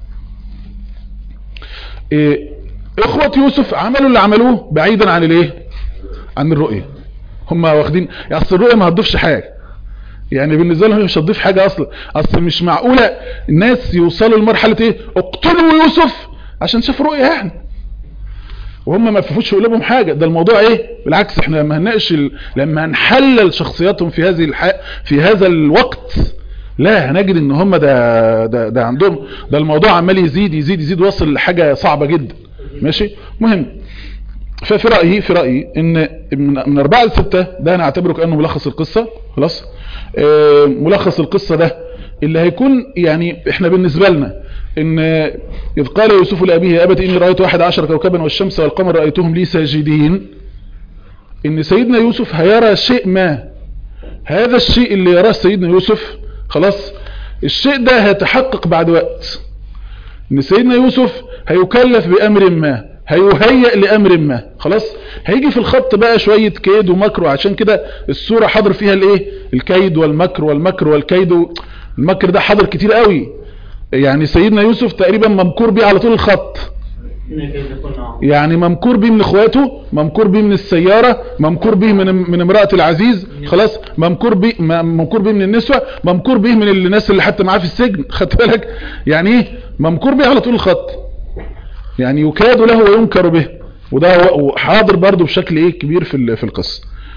إيه اخوة يوسف عملوا اللي عملوه بعيدا عن الايه عن الرؤية هم واخدين يعني اصل الرؤية ما هتضيفش حاجة يعني بالنسبة لهم مش هتضيف حاجة اصلا اصل مش معقولة الناس يوصلوا لمرحلة ايه اقتلوا يوسف عشان شافوا رؤية يعني وهم ما فيهوش في قلوبهم حاجة ده الموضوع ايه بالعكس احنا لما هنناقش ال... لما هنحلل شخصياتهم في هذه الح... في هذا الوقت لا هنجد ان هم ده ده ده عندهم ده الموضوع عمال يزيد يزيد يزيد وصل لحاجة صعبة جدا ماشي مهم ففي رأيي في رأيي ان من, من أربعة لستة ده انا اعتبره كأنه ملخص القصة خلاص اه ملخص القصة ده اللي هيكون يعني احنا بالنسبة لنا ان اذ قال يوسف لأبيه يا أبت إني رأيت واحد عشر كوكبا والشمس والقمر رأيتهم لي ساجدين ان سيدنا يوسف هيرى شيء ما هذا الشيء اللي يراه سيدنا يوسف خلاص الشيء ده هيتحقق بعد وقت ان سيدنا يوسف هيكلف بأمر ما هيهيئ لأمر ما خلاص هيجي في الخط بقى شوية كيد ومكر وعشان كده السورة حضر فيها الايه الكيد والمكر والمكر والكيد المكر ده حضر كتير قوي يعني سيدنا يوسف تقريبا ممكور بيه على طول الخط يعني ممكور بيه من اخواته ممكور بيه من السيارة ممكور بيه من من امرأة العزيز خلاص ممكور بيه ممكور بيه من النسوة ممكور بيه من الناس اللي حتى معاه في السجن خدت بالك يعني ايه ممكور بيه على طول الخط يعني يكاد له وينكر به وده حاضر برضه بشكل ايه كبير في في القصه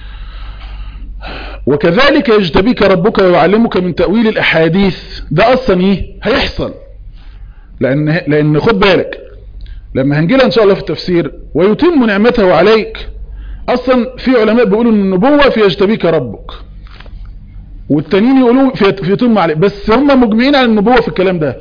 وكذلك يجتبيك ربك ويعلمك من تأويل الأحاديث ده أصلا إيه هيحصل لأن, لأن خد بالك لما هنجيلها إن شاء الله في التفسير ويتم نعمته عليك أصلا في علماء بيقولوا أن النبوة في يجتبيك ربك والتانيين يقولوا في, في يتم عليك بس هم مجمعين على النبوة في الكلام ده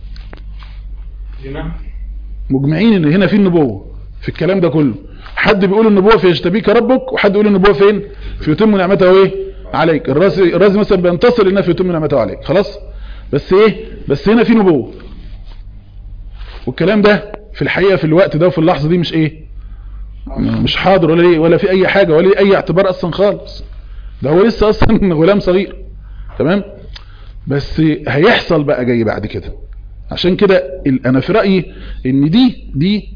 مجمعين ان هنا في النبوة في الكلام ده كله حد بيقول النبوة في يجتبيك ربك وحد يقول النبوة فين في يتم نعمته ايه عليك الرازي الرازي مثلا بينتصر انها في يتم نعمته عليك خلاص بس ايه بس هنا في نبوة والكلام ده في الحقيقة في الوقت ده وفي اللحظة دي مش ايه مش حاضر ولا ايه ولا في اي حاجة ولا ليه اي اعتبار اصلا خالص ده هو لسه اصلا غلام صغير تمام بس هيحصل بقى جاي بعد كده عشان كده انا في رأيي ان دي دي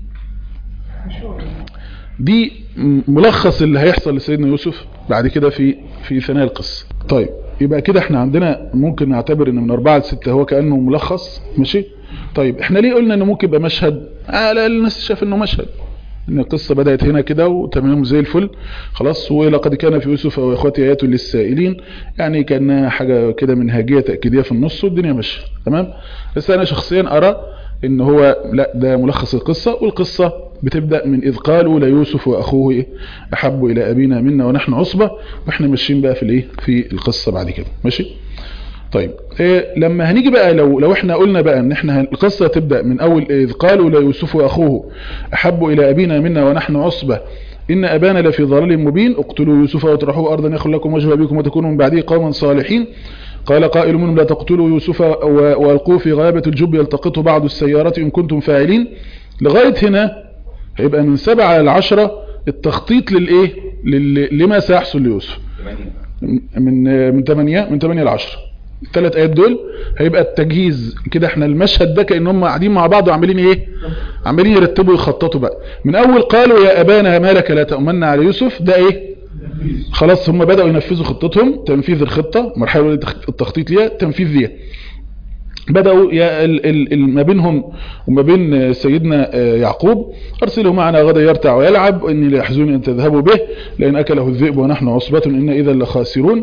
دي ملخص اللي هيحصل لسيدنا يوسف بعد كده في في ثنايا القصة طيب يبقى كده احنا عندنا ممكن نعتبر ان من اربعة لستة هو كأنه ملخص ماشي طيب احنا ليه قلنا انه ممكن يبقى مشهد اه لا الناس شاف انه مشهد ان القصة بدأت هنا كده وتمام زي الفل خلاص ولقد كان في يوسف واخواتي ايات للسائلين يعني كان حاجة كده منهجية تأكيدية في النص والدنيا ماشيه تمام بس انا شخصيا ارى ان هو لا ده ملخص القصة والقصة بتبدأ من إذ قالوا ليوسف وأخوه إيه أحب إلى أبينا منا ونحن عصبة وإحنا ماشيين بقى في الإيه في القصة بعد كده ماشي طيب إيه لما هنيجي بقى لو لو احنا قلنا بقى ان احنا القصة تبدأ من اول اذ قالوا ليوسف واخوه احب الى ابينا منا ونحن عصبة ان ابانا لفي ضلال مبين اقتلوا يوسف واطرحوه ارضا يخل لكم وجه ابيكم وتكونوا من بعده قوما صالحين قال قائل منهم لا تقتلوا يوسف والقوه في غيابة الجب يلتقطه بعض السيارات ان كنتم فاعلين لغاية هنا هيبقى من سبعة لعشرة التخطيط للايه لما سيحصل ليوسف من من 8 من 8 ل 10 الثلاث ايات دول هيبقى التجهيز كده احنا المشهد ده كان هم قاعدين مع بعض وعمالين ايه عمالين يرتبوا يخططوا بقى من اول قالوا يا ابانا ما لك لا تؤمنا على يوسف ده ايه خلاص هم بدأوا ينفذوا خطتهم تنفيذ الخطة مرحلة التخطيط ليها تنفيذ ليها بدأوا ما بينهم وما بين سيدنا يعقوب أرسله معنا غدا يرتع ويلعب إني ليحزنني أن تذهبوا به لأن أكله الذئب ونحن عصبة إن إذا لخاسرون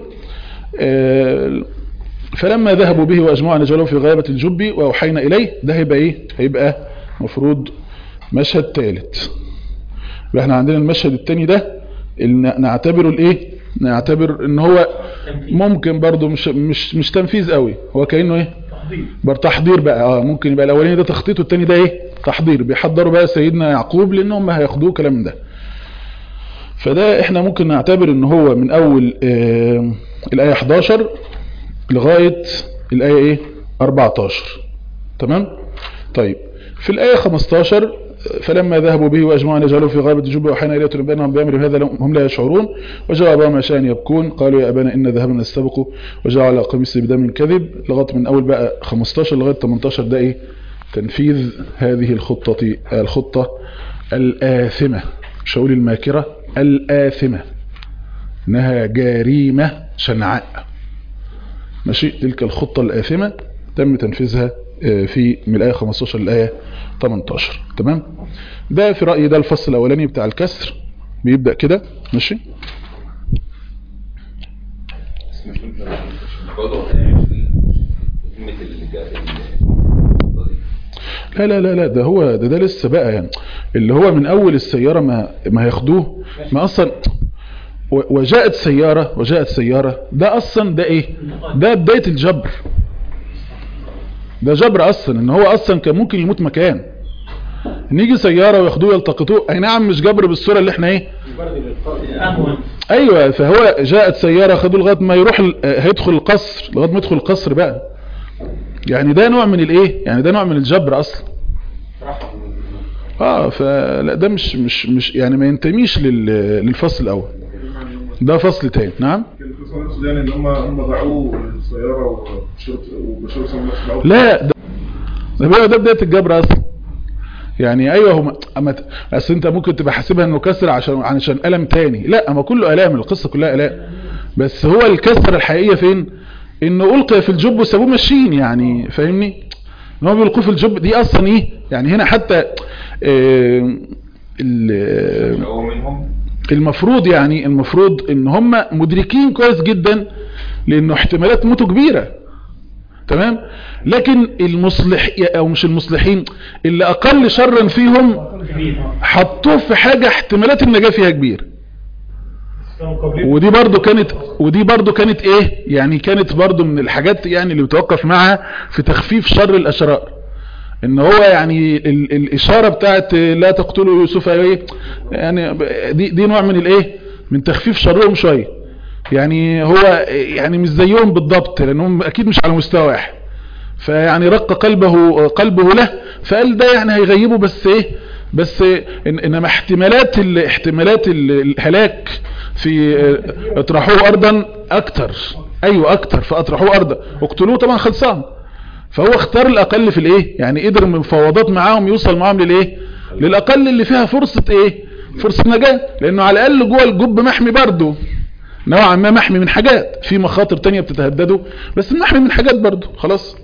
فلما ذهبوا به وأجمعوا نجلوا في غيابة الجب وأوحينا إليه ده هيبقى إيه هيبقى مفروض مشهد ثالث احنا عندنا المشهد الثاني ده نعتبره الايه نعتبر ان هو ممكن برضو مش مش مش تنفيذ قوي هو كانه ايه تحضير تحضير بقى اه ممكن يبقى الاولاني ده تخطيط والتاني ده ايه تحضير بيحضروا بقى سيدنا يعقوب لان هم هياخدوه كلام ده فده احنا ممكن نعتبر ان هو من اول آه الايه 11 لغايه الايه ايه 14 تمام طيب في الايه 15 فلما ذهبوا به واجمعوا ان يجعلوا في غابه الجب وحين اليه بينهم بامر هذا هم لا يشعرون وجاء اباهم عشاء يبكون قالوا يا ابانا ان ذهبنا نستبق وجاء على قميص بدم كذب لغايه من اول بقى 15 لغايه 18 ده ايه تنفيذ هذه الخطه الخطه الاثمه مش هقول الماكره الاثمه انها جريمه شنعاء ماشي تلك الخطه الاثمه تم تنفيذها في من الآية 15 للآية 18 تمام ده في رأيي ده الفصل الأولاني بتاع الكسر بيبدأ كده ماشي لا لا لا لا ده هو ده ده لسه بقى يعني اللي هو من أول السيارة ما ما هياخدوه ما أصلا وجاءت سيارة وجاءت سيارة ده أصلا ده إيه ده بداية الجبر ده جبر اصلا ان هو اصلا كان ممكن يموت مكان نيجي سيارة وياخدوه يلتقطوه اي نعم مش جبر بالصورة اللي احنا ايه ايوه فهو جاءت سيارة خدوه لغاية ما يروح هيدخل القصر لغاية ما يدخل القصر بقى يعني ده نوع من الايه يعني ده نوع من الجبر اصلا اه فلا ده مش مش مش يعني ما ينتميش للفصل الاول ده فصل تاني نعم يعني ان هم هم ضاعوه السياره وبشروا سموه لا ده ده بقى ده بدايه الجبر اصلا يعني ايوه هم اما اصل انت ممكن تبقى حاسبها انه كسر عشان عشان الم تاني لا ما كله الام القصه كلها الام بس هو الكسر الحقيقيه فين انه القي في الجب وسابوه ماشيين يعني فاهمني ان هم بيلقوه في الجب دي اصلا ايه يعني هنا حتى آه المفروض يعني المفروض ان هم مدركين كويس جدا لانه احتمالات موته كبيرة تمام لكن المصلح او مش المصلحين اللي اقل شرا فيهم حطوه في حاجة احتمالات النجاة فيها كبيرة ودي برضو كانت ودي برضو كانت ايه يعني كانت برضو من الحاجات يعني اللي بتوقف معها في تخفيف شر الاشرار ان هو يعني ال الاشاره بتاعت لا تقتلوا يوسف ايه يعني دي دي نوع من الايه من تخفيف شرهم شويه يعني هو يعني مش زيهم بالضبط لانهم اكيد مش على مستوى واحد فيعني رق قلبه قلبه له فقال ده يعني هيغيبه بس ايه بس إن انما احتمالات احتمالات الهلاك في اطرحوه ارضا اكتر ايوه اكتر فاطرحوه ارضا اقتلوه طبعا خلصان فهو اختار الاقل في الايه يعني قدر من مفاوضات معاهم يوصل معاهم للايه للاقل اللي فيها فرصة ايه فرصة نجاة لانه على الاقل جوه الجب محمي برضه نوعا ما محمي من حاجات في مخاطر تانية بتتهدده بس محمي من حاجات برضه خلاص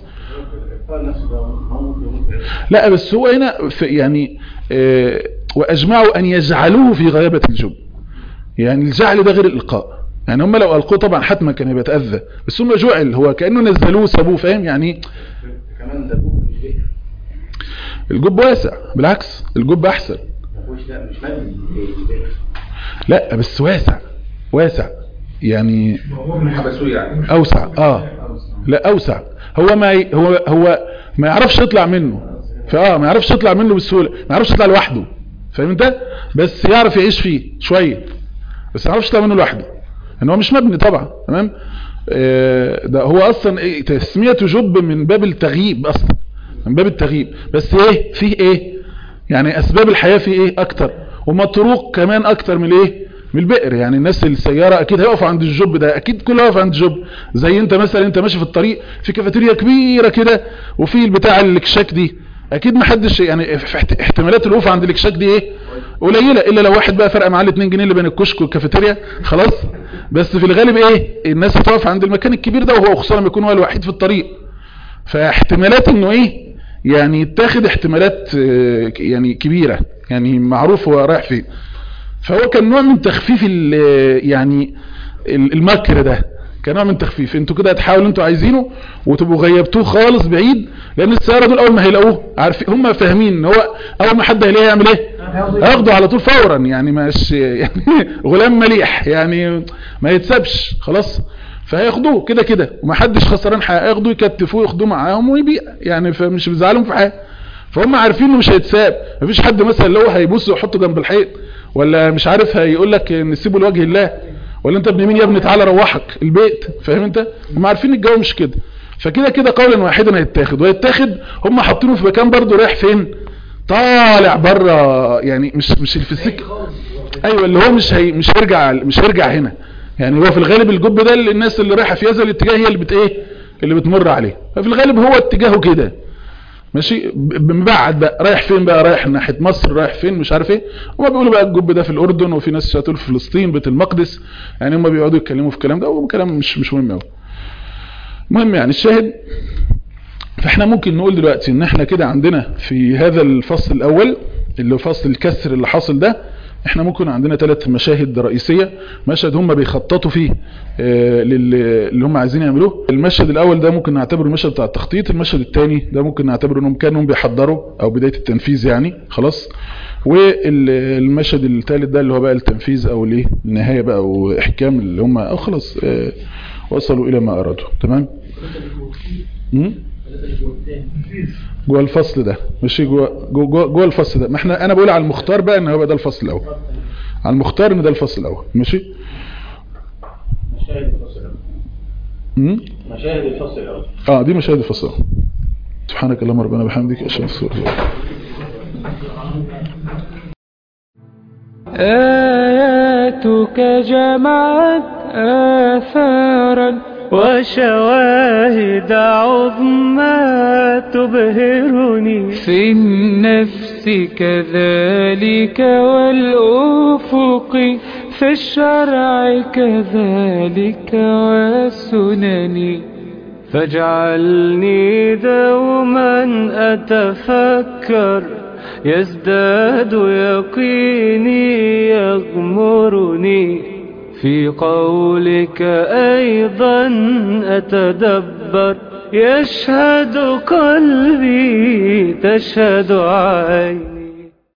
لا بس هو هنا في يعني اه واجمعوا ان يجعلوه في غيابة الجب يعني الجعل ده غير الالقاء يعني هم لو القوه طبعا حتما كان يبقى اتاذى بس هم جعل هو كانه نزلوه سابوه فاهم يعني كمان ده بوك مش بئر الجب واسع بالعكس الجب احسن مش لا مش مبني بئر لا بس واسع واسع يعني حبسوه يعني اوسع اه لا اوسع هو ما ي... هو هو ما يعرفش يطلع منه فاه ما يعرفش يطلع منه بسهوله ما يعرفش يطلع لوحده فاهم انت بس يعرف يعيش فيه شويه بس ما يعرفش يطلع منه لوحده ان هو مش مبني طبعا تمام آه ده هو اصلا إيه تسميته جب من باب التغييب اصلا من باب التغييب بس ايه فيه ايه يعني اسباب الحياة فيه ايه اكتر ومطروق كمان اكتر من الايه من البئر يعني الناس السيارة اكيد هيقفوا عند الجب ده اكيد كله هيقف عند الجب زي انت مثلا انت ماشي في الطريق في كافيتيريا كبيرة كده وفي البتاع الكشاك دي اكيد ما حدش يعني في احتمالات الوقوف عند الكشاك دي ايه قليلة الا لو واحد بقى فرق معاه ال 2 جنيه اللي بين الكشك والكافيتيريا خلاص بس في الغالب ايه الناس هتقف عند المكان الكبير ده وهو خصوصا لما يكون هو الوحيد في الطريق فاحتمالات انه ايه يعني يتاخد احتمالات يعني كبيرة يعني معروف هو رايح فين فهو كان نوع من تخفيف يعني المكر ده كان نوع من تخفيف انتوا كده هتحاولوا انتوا عايزينه وتبقوا غيبتوه خالص بعيد لان السيارة دول اول ما هيلاقوه عارفين هم فاهمين ان هو اول ما حد هيلاقيه يعمل ايه هياخده على طول فورا يعني مش يعني غلام مليح يعني ما يتسابش خلاص فهياخدوه كده كده ومحدش خسران حاجه ياخدوه يكتفوه ياخدوه معاهم ويبيع يعني فمش بيزعلهم في حاجه فهم عارفين انه مش هيتساب مفيش حد مثلا اللي هو هيبص ويحطه جنب الحيط ولا مش عارف هيقول لك نسيبه لوجه الله ولا انت ابن مين يا ابني تعالى روحك البيت فاهم انت هم عارفين الجو مش كده فكده كده قولا واحدا هيتاخد ويتاخد هم حاطينه في مكان برضه رايح فين طالع بره يعني مش مش في السكه ايوه اللي هو مش هي مش هيرجع مش هيرجع هنا يعني هو في الغالب الجب ده اللي الناس اللي رايحه في هذا الاتجاه هي اللي بت ايه اللي بتمر عليه ففي الغالب هو اتجاهه كده ماشي ب- مبعد بقى رايح فين بقى رايح ناحيه مصر رايح فين مش عارف ايه هما بيقولوا بقى الجب ده في الاردن وفي ناس هتقول في فلسطين بيت المقدس يعني هما بيقعدوا يتكلموا في الكلام ده وكلام مش مش مهم قوي المهم يعني الشاهد فاحنا ممكن نقول دلوقتي ان احنا كده عندنا في هذا الفصل الاول اللي هو فصل الكسر اللي حاصل ده احنا ممكن عندنا ثلاث مشاهد رئيسية مشهد هم بيخططوا فيه آه، لل- اللي هم عايزين يعملوه المشهد الاول ده ممكن نعتبره المشهد بتاع التخطيط المشهد الثاني ده ممكن نعتبره انهم كانوا بيحضروا او بداية التنفيذ يعني خلاص والمشهد الثالث ده اللي هو بقى التنفيذ او الايه النهاية بقى واحكام اللي هم او خلاص آه، وصلوا الى ما ارادوا تمام مم؟ جوه الفصل ده ماشي جوه جوه جوه جوه الفصل ده ما احنا انا بقول على المختار بقى ان هو ده الفصل الاول على المختار ان ده الفصل الاول ماشي مشاهد الفصل الأول امم مشاهد الفصل الأول اه دي مشاهد الفصل الأول. سبحانك اللهم ربنا بحمدك اشهد ان لا اله الا انت آياتك جمعت آثارا وشواهد عظمى تبهرني في النفس كذلك والأفق في الشرع كذلك والسنن فاجعلني دوما أتفكر يزداد يقيني يغمرني في قولك أيضا أتدبر يشهد قلبي تشهد عيني